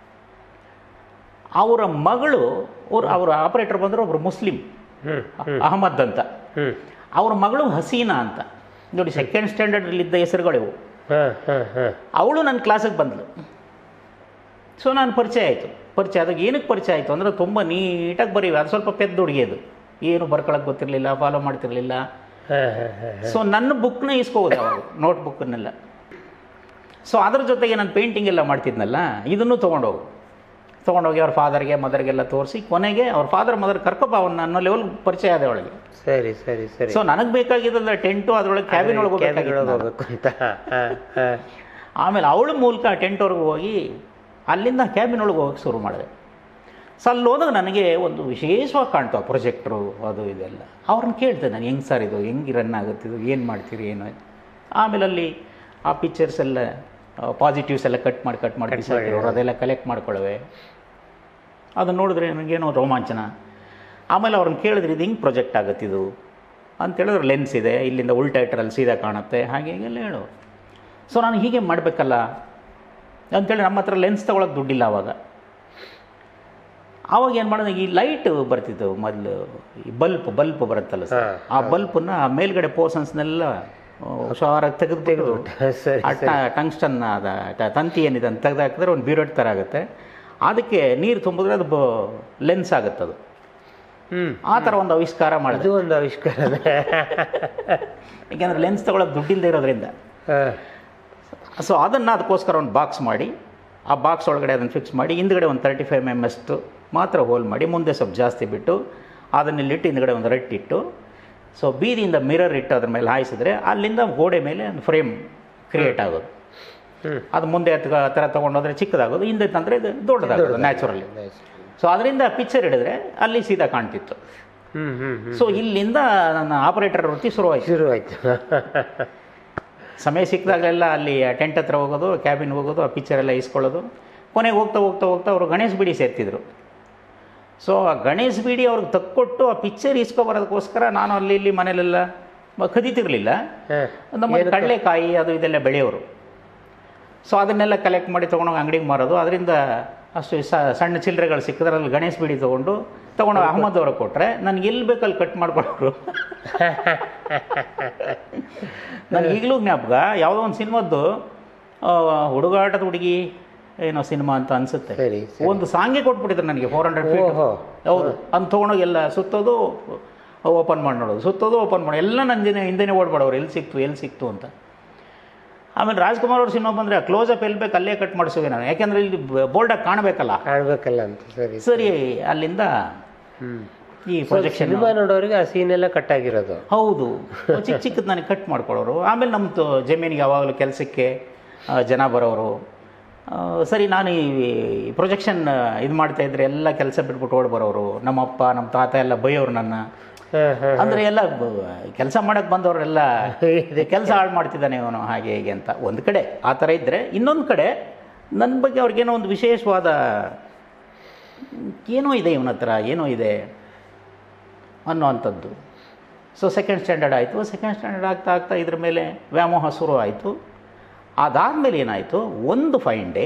ಅವರ ಮಗಳು ಅವ್ರು ಅವರ ಆಪರೇಟರ್ ಬಂದರು ಒಬ್ಬರು ಮುಸ್ಲಿಂ ಹ್ಞೂ ಅಹಮದ್ ಅಂತ ಹ್ಞೂ ಅವ್ರ ಮಗಳು ಹಸೀನಾ ಅಂತ ನೋಡಿ ಸೆಕೆಂಡ್ ಸ್ಟ್ಯಾಂಡರ್ಡಲ್ಲಿದ್ದ ಹೆಸರುಗಳಿವು ಹಾಂ ಹಾಂ ಹಾಂ ಅವಳು ನನ್ನ ಕ್ಲಾಸಿಗೆ ಬಂದಳು ಸೊ ನಾನು ಪರಿಚಯ ಆಯಿತು ಪರಿಚಯ ಆದಾಗ ಏನಕ್ಕೆ ಪರಿಚಯ ಆಯಿತು ಅಂದರೆ ತುಂಬ ನೀಟಾಗಿ ಬರೀವಿ ಅದು ಸ್ವಲ್ಪ ಪೆದ್ದು ಹುಡುಗಿಯದು ಏನು ಬರ್ಕೊಳಕ್ಕೆ ಗೊತ್ತಿರಲಿಲ್ಲ ಫಾಲೋ ಮಾಡ್ತಿರಲಿಲ್ಲ ಹಾಂ ಹಾಂ ಹಾಂ ಸೊ ನನ್ನ ಬುಕ್ನ ಇಸ್ಕೋಬೋದು ಅವಾಗ ನೋಟ್ ಬುಕ್ಕನ್ನೆಲ್ಲ ಸೊ ಅದ್ರ ಜೊತೆಗೆ ನಾನು ಪೇಂಟಿಂಗ್ ಎಲ್ಲ ಮಾಡ್ತಿದ್ನಲ್ಲ ಇದನ್ನು ತೊಗೊಂಡೋಗು ತೊಗೊಂಡೋಗಿ ಅವ್ರ ಫಾದರ್ಗೆ ಮದರ್ಗೆಲ್ಲ ತೋರಿಸಿ ಕೊನೆಗೆ ಅವ್ರ ಫಾದರ್ ಮದರ್ ಕರ್ಕೊಬ ಅವನ್ನ ಅನ್ನೋ ಲೆವೆಲ್ ಪರಿಚಯ ಆದ ಅವಳಿಗೆ ಸರಿ ಸರಿ ಸರಿ ಸೊ ನನಗೆ ಬೇಕಾಗಿದ್ದಲ್ಲ ಟೆಂಟು ಅದರೊಳಗೆ ಕ್ಯಾಬಿನ್ ಒಳಗೆ ಕ್ಯಾಬಿನ್ ಒಳಗೆ ಹೋಗ್ಬೇಕಾಗಿತ್ತು ಹೋಗ್ಬೇಕು ಅಂತ ಹಾಂ ಹಾಂ ಆಮೇಲೆ ಅವಳ ಮೂಲಕ ಟೆಂಟ್ವರೆಗೂ ಹೋಗಿ ಅಲ್ಲಿಂದ ಕ್ಯಾಬಿನ್ ಒಳಗೆ ಹೋಗಕ್ಕೆ ಶುರು ಮಾಡಿದೆ ಸೊ ಅಲ್ಲಿ ಹೋದಾಗ ನನಗೆ ಒಂದು ವಿಶೇಷವಾಗಿ ಕಾಣ್ತು ಆ ಪ್ರೊಜೆಕ್ಟ್ರು ಅದು ಇದೆಲ್ಲ ಅವ್ರನ್ನ ಕೇಳ್ದೆ ನಾನು ಹೆಂಗೆ ಸರ್ ಇದು ಹೆಂಗೆ ರನ್ ಆಗುತ್ತೆ ಇದು ಏನು ಮಾಡ್ತೀರಿ ಏನು ಆಮೇಲೆ ಅಲ್ಲಿ ಆ ಪಿಕ್ಚರ್ಸ್ ಎಲ್ಲ ಪಾಸಿಟಿವ್ಸ್ ಎಲ್ಲ ಕಟ್ ಮಾಡಿ ಕಟ್ ಮಾಡಿ ಬಿಸಾಕಿರೋರು ಅದೆಲ್ಲ ಕಲೆಕ್ಟ್ ಮಾಡ್ಕೊಳ್ಳುವೆ ಅದನ್ನು ನೋಡಿದ್ರೆ ನನಗೇನೋ ರೋಮಾಂಚನ ಆಮೇಲೆ ಅವ್ರನ್ನ ಕೇಳಿದ್ರೆ ಇದು ಹೆಂಗೆ ಪ್ರೊಜೆಕ್ಟ್ ಆಗುತ್ತೆ ಇದು ಅಂತ ಹೇಳಿದ್ರೆ ಲೆನ್ಸ್ ಇದೆ ಇಲ್ಲಿಂದ ಉಲ್ಟೈಟ್ರಲ್ಲಿ ಸೀದಾ ಕಾಣುತ್ತೆ ಹಾಗೆ ಹೀಗೆಲ್ಲ ಹೇಳು ಸೊ ನಾನು ಹೀಗೆ ಮಾಡಬೇಕಲ್ಲ ಅಂತೇಳಿ ನಮ್ಮ ಹತ್ರ ಲೆನ್ಸ್ ತೊಗೊಳಕ್ಕೆ ದುಡ್ಡಿಲ್ಲ ಆವಾಗ ಆವಾಗ ಏನು ಮಾಡೋದು ಈ ಲೈಟ್ ಬರ್ತಿತ್ತು ಮೊದಲು ಈ ಬಲ್ಪ್ ಬಲ್ಪ್ ಬರುತ್ತಲ್ಲ ಸರ್ ಹಾ, ಆ ಬಲ್ಪನ್ನ ಆ ಮೇಲ್ಗಡೆ ಪೋರ್ಸನ್ಸ್ನೆಲ್ಲ ಹುಷಾರಾಗಿ ತೆಗೆದು ತೆಗೆದು ಸರಿ ಟಂಗ್ಸ್ಟನ್ ಅದ ಟ- ತಂತಿ ಏನಿದೆ ಅಂತ ತೆಗೆದು ಹಾಕಿದ್ರೆ ಒಂದು ಬ್ಯೂರೆಟ್ ಥರ ಆಗುತ್ತೆ ಅದಕ್ಕೆ ನೀರು ತುಂಬಿದ್ರೆ ಅದು ಲೆನ್ಸ್ ಆಗುತ್ತೆ ಅದು ಹ್ಞೂ ಆ ಥರ ಒಂದು ಆವಿಷ್ಕಾರ ಮಾಡಿದೆ ಅದು ಒಂದು ಆವಿಷ್ಕಾರನೇ ಯಾಕೆಂದರೆ ಲೆನ್ಸ್ ತೊಗೊಳಕ್ಕೆ ದುಡ್ಡಿಲ್ಲದೆ ಇರೋದ್ರಿಂದ ಹಾಂ ಸೊ ಅದನ್ನು ಅದಕ್ಕೋಸ್ಕರ ಒಂದು ಬಾಕ್ಸ್ ಮಾಡಿ ಆ ಬಾಕ್ಸ್ ಒಳಗಡೆ ಅದನ್ನು ಫಿಕ್ಸ್ ಮಾಡಿ ಹಿಂದ್ಗಡೆ ಒಂದು ತರ್ಟಿ ಫೈವ್ ಎಮ್ ಎಸ್ಟು ಮಾತ್ರ ಹೋಲ್ ಮಾಡಿ ಮುಂದೆ ಸ್ವಲ್ಪ ಜಾಸ್ತಿ ಬಿಟ್ಟು ಅದನ್ನಿಲ್ಲಿಟ್ಟು ಹಿಂದ್ಗಡೆ ಒಂದು ರಟ್ಟಿಟ್ಟು ಸೊ ಬೀದಿಯಿಂದ ಮಿರರ್ ಇಟ್ಟು ಅದ್ರ ಮೇಲೆ ಹಾಯಿಸಿದ್ರೆ ಅಲ್ಲಿಂದ ಗೋಡೆ ಮೇಲೆ ಒಂದು ಫ್ರೇಮ್ ಕ್ರಿಯೇಟ್ ಆಗೋದು ಹ್ಞೂ ಅದು ಮುಂದೆ ಹತ್ರ ಆ ಥರ ತೊಗೊಂಡೋದ್ರೆ ಚಿಕ್ಕದಾಗೋದು ಹಿಂದೆ ತಂದರೆ ಇದು ದೊಡ್ಡದಾಗೋದು ನ್ಯಾಚುರಲಿ ಸೊ ಅದರಿಂದ ಪಿಕ್ಚರ್ ಹಿಡಿದ್ರೆ ಅಲ್ಲಿ ಸೀದಾ ಕಾಣ್ತಿತ್ತು ಹ್ಞೂ ಹ್ಞೂ ಹ್ಞೂ ಸೊ ಇಲ್ಲಿಂದ ನನ್ನ ಆಪರೇಟರ್ ವೃತ್ತಿ ಶುರುವಾಯಿತು ಶುರು ಆಯಿತು ಸಮಯ ಸಿಕ್ಕಿದಾಗಲೆಲ್ಲ ಅಲ್ಲಿ ಟೆಂಟ್ ಹತ್ರ ಹೋಗೋದು ಕ್ಯಾಬಿನ್ ಹೋಗೋದು ಆ ಪಿಕ್ಚರ್ ಎಲ್ಲ ಇಸ್ಕೊಳ್ಳೋದು ಕೊನೆಗೆ ಹೋಗ್ತಾ ಹೋಗ್ತಾ ಹೋಗ್ತಾ ಅವರು ಗಣೇಶ್ ಬಿಡಿ ಸೇರ್ತಿದ್ರು ಸೊ ಆ ಗಣೇಶ್ ಬಿಡಿ ಅವ್ರಿಗೆ ತಕ್ಕೊಟ್ಟು ಆ ಪಿಕ್ಚರ್ ಇಸ್ಕೊಬರೋದಕ್ಕೋಸ್ಕರ ನಾನು ಅಲ್ಲಿ ಇಲ್ಲಿ ಮನೇಲೆಲ್ಲ ಮ- ಕದೀತಿರ್ಲಿಲ್ಲ ಹಾಂ ನಮ್ಮ ಕಡಲೆಕಾಯಿ ಅದು ಇದೆಲ್ಲ ಬೆಳೆಯೋರು ಸೊ ಅದನ್ನೆಲ್ಲ ಕಲೆಕ್ಟ್ ಮಾಡಿ ತೊಗೊಂಡೋಗಿ ಅಂಗಡಿಗೆ ಮಾರೋದು ಅದರಿಂದ ಅಷ್ಟು ಸ- ಸಣ್ಣ ಚಿಲ್ಲರೆಗಳು ಸಿಕ್ಕಿದ್ರೆ ಅಲ್ಲಿ ಗಣೇಶ್ ಬಿಡಿ ತೊಗೊಂಡು ತೊಗೊಂಡು ಅಹಮದ್ ಅವ್ರಿಗೆ ಕೊಟ್ಟರೆ ನನಗೆ ಎಲ್ಲಿ ಬೇಕಲ್ಲಿ ಕಟ್ ಮಾಡ್ಕೊಳೋರು ನನಗೆ ಈಗಲೂ ಜ್ಞಾಪಕ ಯಾವುದೋ ಒಂದು ಸಿನಿಮಾದ್ದು ಹುಡುಗಾಟದ ಹುಡುಗಿ ಏನೋ ಸಿನಿಮಾ ಅಂತ ಅನಿಸುತ್ತೆ ಸರಿ ಒಂದು ಸಾಂಗೆ ಕೊಟ್ಬಿಟ್ಟಿದ್ರು ನನಗೆ ಫೋರ್ ಹಂಡ್ರೆಡ್ ಫೀಟ್ ಓಹೋ ಹೌದು ಅಂತ ತೊಗೊಂಡೋಗಿ ಎಲ್ಲ ಸುತ್ತೋದು ಓಪನ್ ಮಾಡಿ ನೋಡೋದು ಸುತ್ತೋದು ಓಪನ್ ಮಾಡಿ ಎಲ್ಲ ನನ್ನ ದಿನ ಹಿಂದೆನೇ ಓಡ್ಬೇಡವ್ರು ಎಲ್ಲಿ ಸಿಕ್ತು ಎಲ್ಲಿ ಸಿಕ್ತು ಅಂತ ಆಮೇಲೆ ರಾಜ್ಕುಮಾರ್ ಅವ್ರ ಸಿನಿಮಾ ಬಂದರೆ ಕ್ಲೋಸ್ ಅಪ್ ಎಲ್ಲಿ ಬೇಕು ಅಲ್ಲೇ ಕಟ್ ಮಾಡಿಸುವೆ ನಾನು ಯಾಕೆಂದರೆ ಇಲ್ಲಿ ಬೋಲ್ಡಾಗಿ ಕಾಣಬೇಕಲ್ಲ ಕಾಣ್ಬೇಕಲ್ಲ ಅಂತ ಸರಿ ಸರಿ ಅಲ್ಲಿಂದ ಹ್ಞೂ ಈ ಪ್ರೊಜೆಕ್ಷನ್ ಸಿನಿಮಾ ನೋಡೋರಿಗೆ ಆ ಸೀನ್ ಎಲ್ಲ ಕಟ್ ಆಗಿರೋದು ಹೌದು ಚಿಕ್ಕ ಚಿಕ್ಕದು ನನಗೆ ಕಟ್ ಮಾಡ್ಕೊಳ್ಳೋರು ಆಮೇಲೆ ನಮ್ಮದು ಜಮೀನಿಗೆ ಯಾವಾಗಲೂ ಕೆಲಸಕ್ಕೆ ಆ, ಜನ ಬರೋರು ಆ, ಸರಿ ನಾನು ಈ ಪ್ರೊಜೆಕ್ಷನ್ ಇದು ಮಾಡ್ತಾ ಇದ್ರೆ ಎಲ್ಲ ಕೆಲಸ ಬಿಟ್ಬಿಟ್ಟು ಓಡ್ ಬರೋರು ನಮ್ಮಪ್ಪ ನಮ್ಮ ತಾತ ಎಲ್ಲ ಬೈಯೋರು ನನ್ನ ಹಾಂ ಹಾಂ ಅಂದರೆ ಎಲ್ಲ ಕೆಲಸ ಮಾಡಕ್ಕೆ ಬಂದವರೆಲ್ಲ ಕೆಲಸ ಹಾಳು ಮಾಡ್ತಿದ್ದಾನೆ ಇವನು ಹಾಗೆ ಹೇಗೆ ಅಂತ ಒಂದು ಕಡೆ ಆ ಥರ ಇದ್ದರೆ ಇನ್ನೊಂದು ಕಡೆ ನನ್ನ ಬಗ್ಗೆ ಅವ್ರಿಗೇನೋ ಒಂದು ವಿಶೇಷವಾದ ಏನೋ ಇದೆ ಇವನ ಹತ್ರ ಏನೋ ಇದೆ ಅನ್ನೋವಂಥದ್ದು ಸೊ ಸೆಕೆಂಡ್ ಸ್ಟ್ಯಾಂಡರ್ಡ್ ಆಯಿತು ಸೆಕೆಂಡ್ ಸ್ಟ್ಯಾಂಡರ್ಡ್ ಆಗ್ತಾ ಆಗ್ತಾ ಇದ್ರ ಮೇಲೆ ವ್ಯಾಮೋಹ ಶುರು ಆಯಿತು ಅದಾದಮೇಲೆ ಏನಾಯಿತು ಒಂದು ಫೈನ್ ಡೇ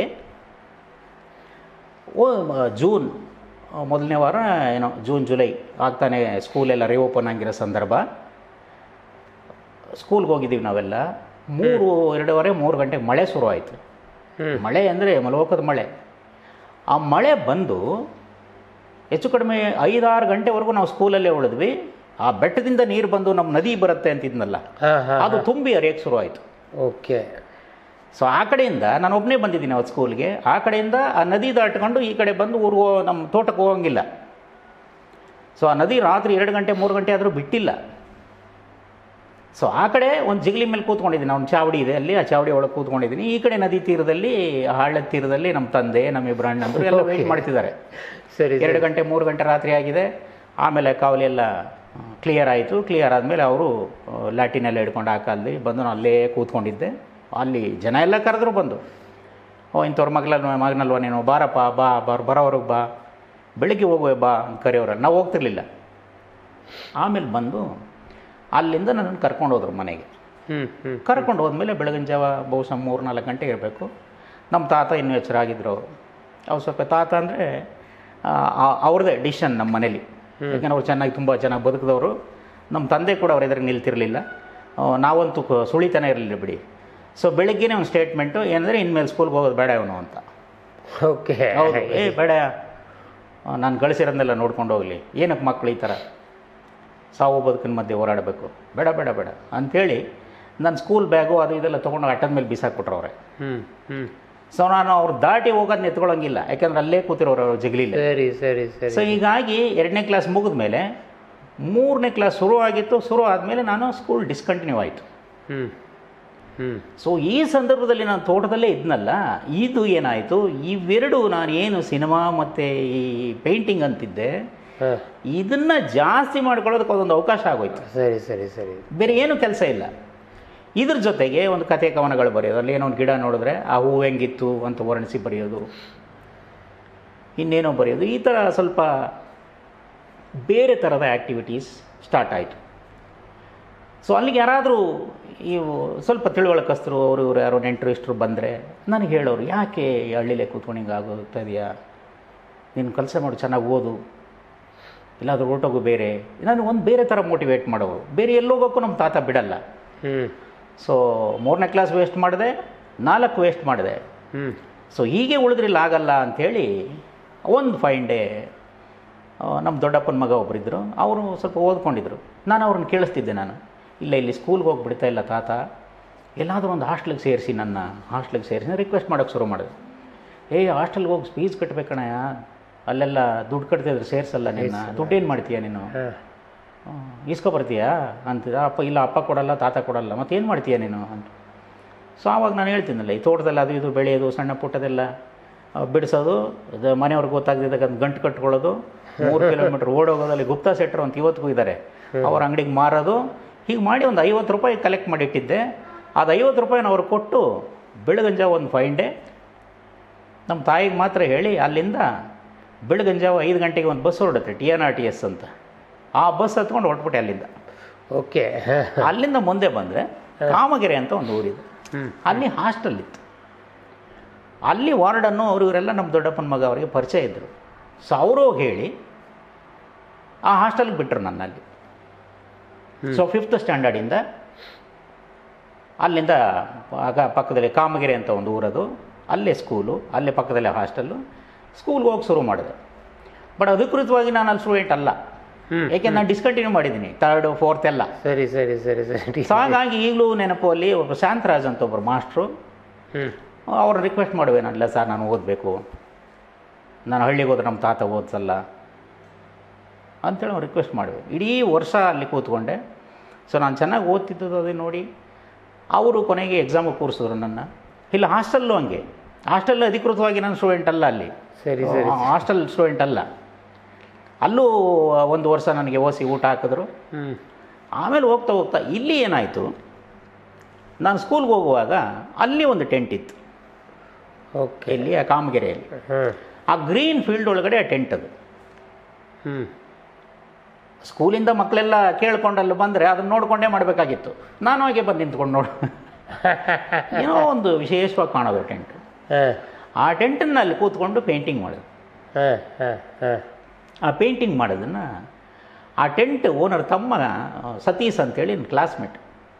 ಓ ಮ- ಜೂನ್ ಆ, ಮೊದಲನೇ ವಾರ ಏನೋ ಜೂನ್ ಜುಲೈ ಆಗ್ತಾನೆ ಸ್ಕೂಲೆಲ್ಲ ರಿಓಪನ್ ಆಗಿರೋ ಸಂದರ್ಭ ಸ್ಕೂಲ್ಗೆ ಹೋಗಿದ್ದೀವಿ ನಾವೆಲ್ಲ ಮೂರು ಎರಡೂವರೆ ಮೂರು ಗಂಟೆಗೆ ಮಳೆ ಶುರು ಆಯಿತು ಹ್ಞೂ ಮಳೆ ಅಂದರೆ ಮಲೋಕದ ಮಳೆ ಆ ಮಳೆ ಬಂದು ಹೆಚ್ಚು ಕಡಿಮೆ ಐದಾರು ಗಂಟೆವರೆಗೂ ನಾವು ಸ್ಕೂಲಲ್ಲೇ ಉಳಿದ್ವಿ ಆ ಬೆಟ್ಟದಿಂದ ನೀರು ಬಂದು ನಮ್ಮ ನದಿ ಬರುತ್ತೆ ಅಂತಿದ್ನಲ್ಲ ಹಾಂ ಹಾಂ ಅದು ತುಂಬಿ ಹರಿಯಕ್ಕೆ ಶುರು ಆಯಿತು ಓಕೆ ಸೊ ಆ ಕಡೆಯಿಂದ ನಾನು ಒಬ್ಬನೇ ಬಂದಿದ್ದೀನಿ ಅವತ್ತು ಸ್ಕೂಲ್ಗೆ ಆ ಕಡೆಯಿಂದ ಆ ನದಿ ದಾಟ್ಕೊಂಡು ಈ ಕಡೆ ಬಂದು ಊರಿಗೆ ಹೋ- ನಮ್ಮ ತೋಟಕ್ಕೆ ಹೋಗಂಗಿಲ್ಲ ಸೊ ಆ ನದಿ ರಾತ್ರಿ ಎರಡು ಗಂಟೆ ಮೂರು ಗಂಟೆ ಆದರೂ ಬಿಟ್ಟಿಲ್ಲ ಸೊ ಆ ಕಡೆ ಒಂದು ಜಿಗಲಿ ಮೇಲೆ ಕೂತ್ಕೊಂಡಿದ್ದೀನಿ ಒಂದು ಚಾವಡಿ ಇದೆ ಅಲ್ಲಿ ಆ ಚಾವಡಿ ಒಳಗೆ ಕೂತ್ಕೊಂಡಿದ್ದೀನಿ ಈ ಕಡೆ ನದಿ ತೀರದಲ್ಲಿ ಆ ಹಳ್ಳದ ತೀರದಲ್ಲಿ ನಮ್ಮ ತಂದೆ ನಮ್ಮ ಇಬ್ಬರು ಅಣ್ಣಂದರು ಎಲ್ಲ ವೆಯ್ಟ್ ಮಾಡ್ತಿದ್ದಾರೆ ಸರಿ ಎರಡು ಗಂಟೆ ಮೂರು ಗಂಟೆ ರಾತ್ರಿ ಆಗಿದೆ ಆಮೇಲೆ ಕಾವಲಿ ಎಲ್ಲ ಕ್ಲಿಯರ್ ಆಯಿತು ಕ್ಲಿಯರ್ ಆದಮೇಲೆ ಅವರು ಲ್ಯಾಟಿನೆಲ್ಲ ಹಿಡ್ಕೊಂಡು ಆ ಕಾಲದಲ್ಲಿ ಬಂದು ನಾನು ಅಲ್ಲೇ ಕೂತ್ಕೊಂಡಿದ್ದೆ ಅಲ್ಲಿ ಜನ ಎಲ್ಲ ಕರೆದ್ರು ಬಂದು ಓ ಇಂಥವ್ರ ಮಗ್ಲ ಮಗನಲ್ವ ನೀನು ಬಾರಪ್ಪ ಬಾ ಬರ್ ಬರೋವ್ರಿಗೆ ಬಾ ಬೆಳಿಗ್ಗೆ ಹೋಗುವೆ ಬಾ ಅಂತ ಕರೆಯೋರು ನಾವು ಹೋಗ್ತಿರ್ಲಿಲ್ಲ ಆಮೇಲೆ ಬಂದು ಅಲ್ಲಿಂದ ನನ್ನನ್ನು ಕರ್ಕೊಂಡು ಹೋದ್ರು ಮನೆಗೆ ಹ್ಞೂ ಹ್ಞೂ ಕರ್ಕೊಂಡು ಹೋದ್ಮೇಲೆ ಬೆಳಗಿನ ಜಾವ ಬಹುಶಃ ಮೂರು ನಾಲ್ಕು ಗಂಟೆ ಇರಬೇಕು ನಮ್ಮ ತಾತ ಇನ್ನೂ ಎಚ್ಚರಾಗಿದ್ದರು ಅವರು ಅವ್ರು ಸ್ವಲ್ಪ ತಾತ ಅಂದರೆ ಅವ್ರದ್ದೇ ಡಿಶನ್ ನಮ್ಮ ಮನೇಲಿ ಯಾಕಂದ್ರೆ ಅವ್ರು ಚೆನ್ನಾಗಿ ತುಂಬ ಚೆನ್ನಾಗಿ ಬದುಕಿದವರು ನಮ್ಮ ತಂದೆ ಕೂಡ ಅವ್ರ ಎದುರಿಗೆ ನಿಲ್ತಿರಲಿಲ್ಲ ಆ, ನಾವಂತೂ ಕ- ಸುಳಿತಾನೆ ಇರಲಿಲ್ಲ ಬಿಡಿ ಸೊ ಬೆಳಗ್ಗೆನೇ ಒಂದು ಸ್ಟೇಟ್ಮೆಂಟು ಏನಂದರೆ ಇನ್ಮೇಲೆ ಸ್ಕೂಲ್ಗೆ ಹೋಗೋದು ಬೇಡ ಅವನು ಅಂತ ಓಕೆ ಹೌದು ಏ ಬೇಡ ನಾನು ಗಳಿಸಿರೋದನ್ನೆಲ್ಲ ನೋಡ್ಕೊಂಡು ಹೋಗಲಿ ಏನಕ್ಕೆ ಮಕ್ಕಳು ಈ ಥರ ಸಾವು ಬದುಕಿನ ಮಧ್ಯೆ ಹೋರಾಡಬೇಕು ಬೇಡ ಬೇಡ ಬೇಡ ಅಂಥೇಳಿ ನನ್ನ ಸ್ಕೂಲ್ ಬ್ಯಾಗು ಅದು ಇದೆಲ್ಲ ತೊಗೊಂಡು ಅಟ್ಟದ ಮೇಲೆ ಬಿಸಾಕ್ಬಿಟ್ರು ಅವ್ರೆ ಹ್ಞೂ ಹ್ಞೂ ಸೊ ನಾನು ಅವ್ರು ದಾಟಿ ಹೋಗೋದನ್ನ ಎತ್ಕೊಳ್ಳೋಂಗಿಲ್ಲ ಯಾಕಂದ್ರೆ ಅಲ್ಲೇ ಕೂತಿರೋರು ಅವ್ರು ಜಗಲಿಲ್ಲ ಸರಿ ಸರಿ ಸರಿ ಸೊ ಹೀಗಾಗಿ ಎರಡನೇ ಕ್ಲಾಸ್ ಮುಗಿದ ಮೇಲೆ ಮೂರನೇ ಕ್ಲಾಸ್ ಶುರು ಆಗಿತ್ತು ಶುರು ಆದಮೇಲೆ ನಾನು ಸ್ಕೂಲ್ ಡಿಸ್ಕಂಟಿನ್ಯೂ ಆಯಿತು ಹ್ಞೂ ಹ್ಞೂ ಸೊ ಈ ಸಂದರ್ಭದಲ್ಲಿ ನಾನು ತೋಟದಲ್ಲೇ ಇದ್ನಲ್ಲ ಇದು ಏನಾಯಿತು ಇವೆರಡು ನಾನು ಏನು ಸಿನಿಮಾ ಮತ್ತು ಈ ಪೇಂಟಿಂಗ್ ಅಂತಿದ್ದೆ ಹಾಂ ಇದನ್ನು ಜಾಸ್ತಿ ಮಾಡ್ಕೊಳ್ಳೋದಕ್ಕೆ ಅದೊಂದು ಅವಕಾಶ ಆಗೋಯ್ತು ಸರಿ ಸರಿ ಸರಿ ಬೇರೆ ಏನು ಕೆಲಸ ಇಲ್ಲ ಇದ್ರ ಜೊತೆಗೆ ಒಂದು ಕಥೆ ಕವನಗಳು ಬರೆಯೋದು ಅಲ್ಲಿ ಏನೋ ಒಂದು ಗಿಡ ನೋಡಿದ್ರೆ ಆ ಹೂವು ಹೆಂಗಿತ್ತು ಅಂತ ವರ್ಣಿಸಿ ಬರೆಯೋದು ಇನ್ನೇನೋ ಬರೆಯೋದು ಈ ಥರ ಸ್ವಲ್ಪ ಬೇರೆ ಥರದ ಆ್ಯಕ್ಟಿವಿಟೀಸ್ ಸ್ಟಾರ್ಟ್ ಆಯಿತು ಸೊ ಅಲ್ಲಿಗೆ ಯಾರಾದರೂ ಇವು ಸ್ವಲ್ಪ ತಿಳುವಳಿಕಸ್ತರು ಅವರು ಇವರು ಯಾರೋ ನೆಂಟರು ಇಷ್ಟರು ಬಂದರೆ ನನಗೆ ಹೇಳೋರು ಯಾಕೆ ಈ ಹಳ್ಳಿಲೇ ಕೂತ್ಕೊಂಡು ಹಿಂಗೆ ಆಗೋಗ್ತಾ ಇದೆಯಾ ನೀನು ಕೆಲಸ ಮಾಡು ಚೆನ್ನಾಗಿ ಓದು ಇಲ್ಲಾದ್ರೂ ಹೊರಟೋಗು ಬೇರೆ ನಾನು ಒಂದು ಬೇರೆ ಥರ ಮೋಟಿವೇಟ್ ಮಾಡೋರು ಬೇರೆ ಎಲ್ಲೋಗೋಕ್ಕೂ ನಮ್ಮ ತಾತ ಬಿಡಲ್ಲ ಹ್ಞೂ ಸೊ ಮೂರನೇ ಕ್ಲಾಸ್ ವೇಸ್ಟ್ ಮಾಡಿದೆ ನಾಲ್ಕು ವೇಸ್ಟ್ ಮಾಡಿದೆ ಹ್ಞೂ ಸೊ ಹೀಗೆ ಉಳಿದ್ರಿಲ್ಲ ಆಗಲ್ಲ ಅಂಥೇಳಿ ಒಂದು ಫೈನ್ ಡೇ ನಮ್ಮ ದೊಡ್ಡಪ್ಪನ ಮಗ ಒಬ್ಬರಿದ್ದರು ಅವರು ಸ್ವಲ್ಪ ಓದ್ಕೊಂಡಿದ್ರು ನಾನು ಅವ್ರನ್ನ ಕೇಳಿಸ್ತಿದ್ದೆ ನಾನು ಇಲ್ಲ ಇಲ್ಲಿ ಸ್ಕೂಲ್ಗೆ ಹೋಗಿ ಬಿಡ್ತಾ ಇಲ್ಲ ತಾತ ಎಲ್ಲಾದರೂ ಒಂದು ಹಾಸ್ಟ್ಲಿಗೆ ಸೇರಿಸಿ ನನ್ನ ಹಾಸ್ಟ್ಲಿಗೆ ಸೇರಿಸಿ ರಿಕ್ವೆಸ್ಟ್ ಮಾಡೋಕ್ಕೆ ಶುರು ಮಾಡಿದೆ ಏಯ್ ಹಾಸ್ಟೆಲ್ಗೆ ಹೋಗಿ ಫೀಸ್ ಕಟ್ಟಬೇಕಣಯ್ಯ ಅಲ್ಲೆಲ್ಲ ದುಡ್ಡು ಕಟ್ತಿದ್ರೆ ಸೇರಿಸಲ್ಲ ನಿನ್ನ ದುಡ್ಡೇನು ಮಾಡ್ತೀಯ ನೀನು ಹಾಂ ಇಸ್ಕೊ ಬರ್ತೀಯಾ ಅಂತಿದ್ದ ಅಪ್ಪ ಇಲ್ಲ ಅಪ್ಪ ಕೊಡಲ್ಲ ತಾತ ಕೊಡಲ್ಲ ಮತ್ತೇನು ಮಾಡ್ತೀಯ ನೀನು ಅಂತ ಸೊ ಆವಾಗ ನಾನು ಹೇಳ್ತೀನಲ್ಲ ಈ ತೋಟದಲ್ಲಿ ಅದು ಇದು ಬೆಳೆಯೋದು ಸಣ್ಣ ಪುಟ್ಟದೆಲ್ಲ ಆ, ಬಿಡಿಸೋದು ಇದು ಮನೆಯವ್ರಿಗೆ ಗೊತ್ತಾಗದಿದ್ದಾಗ ಅದು ಗಂಟು ಕಟ್ಕೊಳ್ಳೋದು ಮೂರು ಕಿಲೋಮೀಟ್ರ್ ಓಡೋಗೋದಲ್ಲಿ ಗುಪ್ತಾ ಸೆಟ್ರು ಅಂತ ಇವತ್ತಿಗೂ ಇದ್ದಾರೆ ಅವ್ರ ಅಂಗಡಿಗೆ ಮಾರೋದು ಹೀಗೆ ಮಾಡಿ ಒಂದು ಐವತ್ತು ರೂಪಾಯಿ ಕಲೆಕ್ಟ್ ಮಾಡಿ ಇಟ್ಟಿದ್ದೆ ಅದು ಐವತ್ತು ರೂಪಾಯಿನ ಅವ್ರು ಕೊಟ್ಟು ಬೆಳಗಂಜ ಒಂದು ಫೈನ್ ಡೇ ನಮ್ಮ ತಾಯಿಗೆ ಮಾತ್ರ ಹೇಳಿ ಅಲ್ಲಿಂದ ಬೆಳಗಂಜಾವ ಐದು ಗಂಟೆಗೆ ಒಂದು ಬಸ್ ಹೊರಡುತ್ತೆ T N R T S ಅಂತ ಆ ಬಸ್ ಹತ್ಕೊಂಡು ಹೊರಟ್ಬಿಟ್ಟೆ ಅಲ್ಲಿಂದ ಓಕೆ ಅಲ್ಲಿಂದ ಮುಂದೆ ಬಂದರೆ ಕಾಮಗೆರೆ ಅಂತ ಒಂದು ಊರಿದೆ ಹ್ಞೂ ಅಲ್ಲಿ ಹಾಸ್ಟೆಲ್ ಇತ್ತು ಅಲ್ಲಿ ವಾರ್ಡನ್ನು ಅವರು ಇವರೆಲ್ಲ ನಮ್ಮ ದೊಡ್ಡಪ್ಪನ ಮಗ ಅವರಿಗೆ ಪರಿಚಯ ಇದ್ದರು ಸೊ ಅವರು ಹೋಗಿ ಹೇಳಿ ಆ ಹಾಸ್ಟೆಲ್ಗೆ ಬಿಟ್ಟರು ನನ್ನಲ್ಲಿ ಸೊ ಫಿಫ್ತ್ ಸ್ಟ್ಯಾಂಡರ್ಡಿಂದ ಅಲ್ಲಿಂದ ಆಗ ಪಕ್ಕದಲ್ಲಿ ಕಾಮಗೆರೆ ಅಂತ ಒಂದು ಊರದು ಅಲ್ಲೇ ಸ್ಕೂಲು ಅಲ್ಲೇ ಪಕ್ಕದಲ್ಲೇ ಹಾಸ್ಟೆಲ್ಲು ಸ್ಕೂಲ್ಗೆ ಹೋಗಿ ಶುರು ಮಾಡಿದೆ ಬಟ್ ಅಧಿಕೃತವಾಗಿ ನಾನು ಅಲ್ಲಿ ಸ್ಟೂಡೆಂಟ್ ಅಲ್ಲ ಹ್ಞೂ ಏಕೆ ನಾನು ಡಿಸ್ಕಂಟಿನ್ಯೂ ಮಾಡಿದ್ದೀನಿ ತರ್ಡು ಫೋರ್ತ್ ಎಲ್ಲ ಸರಿ ಸರಿ ಸರಿ ಸರಿ ಸೊ ಹಾಗಾಗಿ ಈಗಲೂ ನೆನಪು ಅಲ್ಲಿ ಒಬ್ಬ ಶಾಂತರಾಜ್ ಅಂತ ಒಬ್ಬರು ಮಾಸ್ಟ್ರು ಹ್ಞೂ ಅವ್ರು ರಿಕ್ವೆಸ್ಟ್ ಮಾಡುವೆ ನಾನು ಇಲ್ಲ ಸರ್ ನಾನು ಓದಬೇಕು ನಾನು ಹಳ್ಳಿಗೆ ಹೋದ್ರೆ ನಮ್ಮ ತಾತ ಓದಿಸಲ್ಲ ಅಂತೇಳಿ ಅವ್ರು ರಿಕ್ವೆಸ್ಟ್ ಮಾಡುವೆ ಇಡೀ ವರ್ಷ ಅಲ್ಲಿ ಕೂತ್ಕೊಂಡೆ ಸೊ ನಾನು ಚೆನ್ನಾಗಿ ಓದ್ತಿದ್ದದ್ದು ಅದೇ ನೋಡಿ ಅವರು ಕೊನೆಗೆ ಎಕ್ಸಾಮಿಗೆ ಕೂರಿಸಿದ್ರು ನನ್ನ ಇಲ್ಲ ಹಾಸ್ಟೆಲ್ಲು ಹಂಗೆ ಹಾಸ್ಟೆಲ್ ಅಧಿಕೃತವಾಗಿ ನಾನು ಸ್ಟೂಡೆಂಟ್ ಅಲ್ಲ ಅಲ್ಲಿ ಸರಿ ಸರಿ ಹಾಸ್ಟೆಲ್ ಸ್ಟೂಡೆಂಟ್ ಅಲ್ಲ ಅಲ್ಲೂ ಒಂದು ವರ್ಷ ನನಗೆ ಓಸಿ ಊಟ ಹಾಕಿದ್ರು ಹ್ಞೂ ಆಮೇಲೆ ಹೋಗ್ತಾ ಹೋಗ್ತಾ ಇಲ್ಲಿ ಏನಾಯಿತು ನಾನು ಸ್ಕೂಲ್ಗೆ ಹೋಗುವಾಗ ಅಲ್ಲಿ ಒಂದು ಟೆಂಟ್ ಇತ್ತು ಓಕೆ ಇಲ್ಲಿ ಆ ಕಾಮಗೆರೆಯಲ್ಲಿ ಹಾಂ ಆ ಗ್ರೀನ್ ಫೀಲ್ಡ್ ಒಳಗಡೆ ಆ ಟೆಂಟ್ ಅದು ಹ್ಞೂ ಸ್ಕೂಲಿಂದ ಮಕ್ಕಳೆಲ್ಲ ಕೇಳ್ಕೊಂಡಲ್ಲಿ ಬಂದರೆ ಅದನ್ನ ನೋಡ್ಕೊಂಡೇ ಮಾಡಬೇಕಾಗಿತ್ತು ನಾನು ಹಾಗೆ ಬಂದು ನಿಂತ್ಕೊಂಡು ನೋಡು ಏನೋ ಒಂದು ವಿಶೇಷವಾಗಿ ಕಾಣೋದು ಟೆಂಟ್ ಹಾಂ ಆ ಟೆಂಟನ್ನು ಅಲ್ಲಿ ಕೂತ್ಕೊಂಡು ಪೇಂಟಿಂಗ್ ಮಾಡೋದು ಹಾಂ ಹಾಂ ಹಾಂ ಆ ಪೇಂಟಿಂಗ್ ಮಾಡೋದನ್ನು ಆ ಟೆಂಟ್ ಓನರ್ ತಮ್ಮ ಸತೀಶ್ ಅಂತೇಳಿ ನನ್ನ ಕ್ಲಾಸ್ಮೇಟ್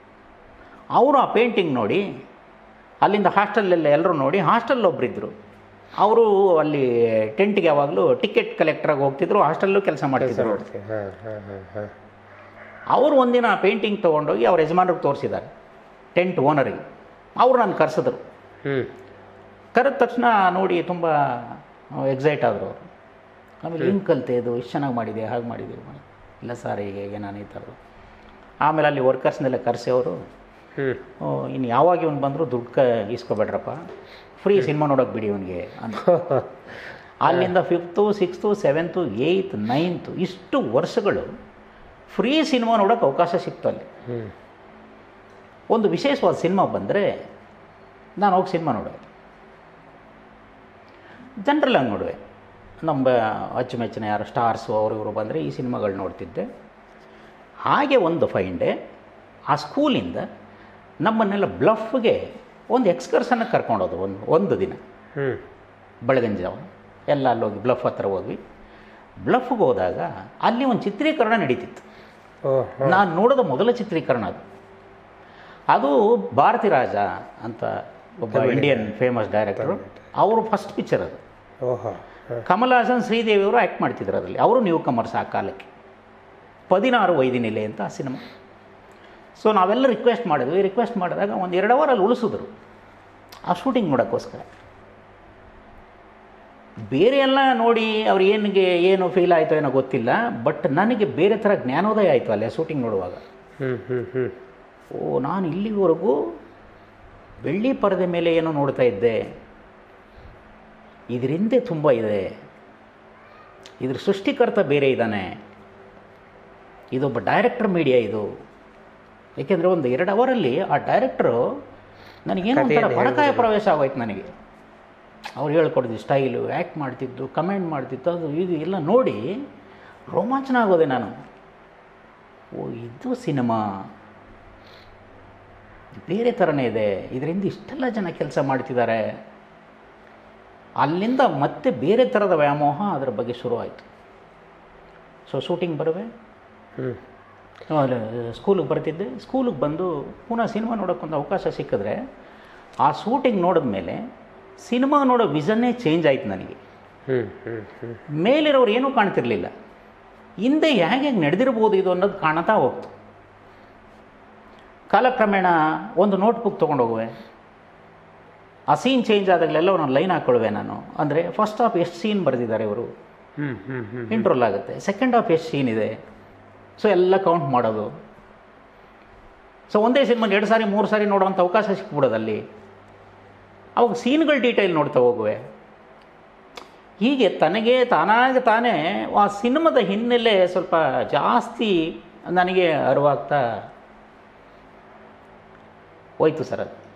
ಅವರು ಆ ಪೇಂಟಿಂಗ್ ನೋಡಿ ಅಲ್ಲಿಂದ ಹಾಸ್ಟೆಲ್ಲೆಲ್ಲ ಎಲ್ಲರೂ ನೋಡಿ ಹಾಸ್ಟೆಲ್ ಒಬ್ಬರಿದ್ದರು ಅವರು ಅಲ್ಲಿ ಟೆಂಟ್ಗೆ ಯಾವಾಗಲೂ ಟಿಕೆಟ್ ಕಲೆಕ್ಟ್ರಾಗಿ ಹೋಗ್ತಿದ್ರು ಹಾಸ್ಟೆಲ್ಲೂ ಕೆಲಸ ಮಾಡ್ತಿದ್ರು ಮಾಡ್ತೀನಿ ಹಾಂ ಹಾಂ ಹಾಂ ಹಾಂ ಅವರು ಒಂದಿನ ಆ ಪೇಂಟಿಂಗ್ ತೊಗೊಂಡೋಗಿ ಅವ್ರ ಯಜಮಾನ್ರಿಗೆ ತೋರಿಸಿದ್ದಾರೆ ಟೆಂಟ್ ಓನರಿಗೆ ಅವರು ನಾನು ಕರೆಸಿದ್ರು ಹ್ಞೂ ಕರೆದ ತಕ್ಷಣ ನೋಡಿ ತುಂಬ ಎಕ್ಸೈಟ್ ಆದರು ಅವರು ಆಮೇಲೆ ಹಿಂಗೆ ಕಲಿತೆ ಇದು ಇಷ್ಟು ಚೆನ್ನಾಗಿ ಮಾಡಿದೆ ಹಾಗೆ ಮಾಡಿದೆ ಹೀಗೆ ಮಾಡಿದೆ. ಇಲ್ಲ ಸರ್ ಹೀಗೆ ಹೀಗೆ ನಾನು ಈ ಥರದ್ದು ಆಮೇಲೆ ಅಲ್ಲಿ ವರ್ಕರ್ಸ್ನೆಲ್ಲ ಕರೆಸಿ ಅವರು ಹ್ಞೂ ಇನ್ನು ಯಾವಾಗ ಇವನು ಬಂದರೂ ದುಡ್ಡು ಕ ಇಸ್ಕೊಬೇಡ್ರಪ್ಪ ಫ್ರೀ ಸಿನಿಮಾ ನೋಡೋಕೆ ಬಿಡಿ ಇವನಿಗೆ ಅಂತ ಅಲ್ಲಿಂದ fifth sixth seventh eighth ninth ಇಷ್ಟು ವರ್ಷಗಳು ಫ್ರೀ ಸಿನಿಮಾ ನೋಡೋಕೆ ಅವಕಾಶ ಸಿಕ್ತು ಅಲ್ಲಿ ಹ್ಞೂ ಒಂದು ವಿಶೇಷವಾದ ಸಿನಿಮಾ ಬಂದರೆ ನಾನು ಹೋಗಿ ಸಿನಿಮಾ ನೋಡುವೆ ಜನರಲ್ ಆಗಿ ನೋಡುವೆ ನಮ್ಮ ಅಚ್ಚುಮೆಚ್ಚಿನ ಯಾರು ಸ್ಟಾರ್ಸು ಅವರು ಇವರು ಬಂದರೆ ಈ ಸಿನಿಮಾಗಳು ನೋಡ್ತಿದ್ದೆ ಹಾಗೆ ಒಂದು ಫೈನ್ ಡೇ ಆ ಸ್ಕೂಲಿಂದ ನಮ್ಮನ್ನೆಲ್ಲ ಬ್ಲಫ್ಗೆ ಒಂದು ಎಕ್ಸ್ಕರ್ಸನ್ನ ಕರ್ಕೊಂಡೋದು ಒಂದು ಒಂದು ದಿನ ಹ್ಞೂ ಬೆಳಗಿನ ಜಾವ ಎಲ್ಲ ಅಲ್ಲೋಗಿ ಬ್ಲಫ್ ಹತ್ರ ಹೋದ್ವಿ ಬ್ಲಫ್ಗೆ ಹೋದಾಗ ಅಲ್ಲಿ ಒಂದು ಚಿತ್ರೀಕರಣ ನಡೀತಿತ್ತು ಓಹ್ ನಾನು ನೋಡಿದ ಮೊದಲ ಚಿತ್ರೀಕರಣ ಅದು ಅದು ಭಾರತಿ ರಾಜ ಅಂತ ಒಬ್ಬ ಇಂಡಿಯನ್ ಫೇಮಸ್ ಡೈರೆಕ್ಟರು ಅವರು ಫಸ್ಟ್ ಪಿಕ್ಚರ್ ಅದು ಓಹೋ ಹಾಂ ಕಮಲ್ ಹಾಸನ್ ಶ್ರೀದೇವಿ ಅವರು ಆ್ಯಕ್ಟ್ ಮಾಡ್ತಿದ್ರು ಅದರಲ್ಲಿ ಅವರು ನ್ಯೂ ಕಮರ್ಸ್ ಆ ಕಾಲಕ್ಕೆ ಪದಿನಾರು ವೈದಿನಿಲೆ ಅಂತ ಆ ಸಿನಿಮಾ ಸೊ ನಾವೆಲ್ಲ ರಿಕ್ವೆಸ್ಟ್ ಮಾಡಿದ್ವಿ ರಿಕ್ವೆಸ್ಟ್ ಮಾಡಿದಾಗ ಒಂದು ಎರಡು ಅವರ್ ಅಲ್ಲಿ ಉಳಿಸಿದ್ರು ಆ ಶೂಟಿಂಗ್ ನೋಡೋಕ್ಕೋಸ್ಕರ ಬೇರೆ ಎಲ್ಲ ನೋಡಿ ಅವ್ರು ಏನಿಗೆ ಏನು ಫೀಲ್ ಆಯಿತೋ ಏನೋ ಗೊತ್ತಿಲ್ಲ ಬಟ್ ನನಗೆ ಬೇರೆ ಥರ ಜ್ಞಾನೋದಯ ಆಯಿತು ಅಲ್ಲೇ ಶೂಟಿಂಗ್ ನೋಡುವಾಗ ಹ್ಞೂ ಹ್ಞೂ ಹ್ಞೂ ಓ ನಾನು ಇಲ್ಲಿವರೆಗೂ ಬೆಳ್ಳಿ ಪರದೆ ಮೇಲೆ ಏನೋ ನೋಡ್ತಾ ಇದ್ದೆ ಇದರಿಂದೆ ತುಂಬ ಇದೆ ಇದ್ರ ಸೃಷ್ಟಿಕರ್ತ ಬೇರೆ ಇದ್ದಾನೆ ಇದೊಬ್ಬ ಡೈರೆಕ್ಟರ್ ಮೀಡಿಯಾ ಇದು ಏಕೆಂದರೆ ಒಂದು ಎರಡು ಅವರಲ್ಲಿ ಆ ಡೈರೆಕ್ಟ್ರು ನನಗೇನೋ ಒಂಥರ ಕಥೆಯನ್ನು ಪರಕಾಯ ಪ್ರವೇಶ ಆಗೋಯ್ತು ನನಗೆ ಅವ್ರು ಹೇಳ್ಕೊಡಿದ್ದು ಸ್ಟೈಲು ಆ್ಯಕ್ಟ್ ಮಾಡ್ತಿದ್ದು ಕಮೆಂಟ್ ಮಾಡ್ತಿದ್ದು ಅದು ಇದು ಎಲ್ಲ ನೋಡಿ ರೋಮಾಂಚನ ಆಗೋದೆ ನಾನು ಓ ಇದು ಸಿನಿಮಾ ಬೇರೆ ಥರನೇ ಇದೆ ಇದರಿಂದ ಇಷ್ಟೆಲ್ಲ ಜನ ಕೆಲಸ ಮಾಡ್ತಿದ್ದಾರೆ ಅಲ್ಲಿಂದ ಮತ್ತೆ ಬೇರೆ ಥರದ ವ್ಯಾಮೋಹ ಅದರ ಬಗ್ಗೆ ಶುರುವಾಯಿತು ಸೊ ಶೂಟಿಂಗ್ ಬರುವೆ ಹ್ಞೂ ಸ್ಕೂಲಿಗೆ ಬರ್ತಿದ್ದೆ ಸ್ಕೂಲಿಗೆ ಬಂದು ಪುನಃ ಸಿನಿಮಾ ನೋಡೋಕ್ಕೊಂದು ಅವಕಾಶ ಸಿಕ್ಕಿದ್ರೆ ಆ ಶೂಟಿಂಗ್ ನೋಡಿದ ಮೇಲೆ ಸಿನಿಮಾ ನೋಡೋ ವಿಷನ್ನೇ ಚೇಂಜ್ ಆಯ್ತು ನನಗೆ ಹ್ಞೂ ಹ್ಞೂ ಹ್ಞೂ ಮೇಲಿರೋರು ಏನೂ ಕಾಣ್ತಿರ್ಲಿಲ್ಲ ಹಿಂದೆ ಹೇಗೆ ನಡೆದಿರ್ಬೋದು ಇದು ಅನ್ನೋದು ಕಾಣ್ತಾ ಹೋಗ್ತು ಕಾಲಕ್ರಮೇಣ ಒಂದು ನೋಟ್ಬುಕ್ ತೊಗೊಂಡು ಹೋಗುವೆ ಆ ಸೀನ್ ಚೇಂಜ್ ಆದಾಗಲೆಲ್ಲ ಒಂದು ಲೈನ್ ಹಾಕ್ಕೊಳ್ವೆ ನಾನು ಅಂದರೆ ಫಸ್ಟ್ ಹಾಫ್ ಎಷ್ಟು ಸೀನ್ ಬರೆದಿದ್ದಾರೆ ಇವರು ಹ್ಞೂ ಹ್ಞೂ ಹ್ಞೂ ಇಂಟ್ರೋಲ್ ಆಗುತ್ತೆ ಸೆಕೆಂಡ್ ಹಾಫ್ ಎಷ್ಟು ಸೀನ್ ಇದೆ ಸೊ ಎಲ್ಲ ಕೌಂಟ್ ಮಾಡೋದು ಸೊ ಒಂದೇ ಸಿನಿಮಾನ ಎರಡು ಸಾರಿ ಮೂರು ಸಾರಿ ನೋಡುವಂಥ ಅವಕಾಶ ಸಿಕ್ಬಿಡೋದಲ್ಲಿ ಅವಾಗ ಸೀನ್ಗಳ ಡೀಟೇಲ್ ನೋಡ್ತಾ ಹೋಗುವೆ ಹೀಗೆ ತನಗೆ ತಾನಾಗಿ ತಾನೇ ಆ ಸಿನಿಮಾದ ಹಿನ್ನೆಲೆ ಸ್ವಲ್ಪ ಜಾಸ್ತಿ ನನಗೆ ಅರಿವಾಗ್ತಾ ಹೋಯ್ತು ಸರ್ ಅದು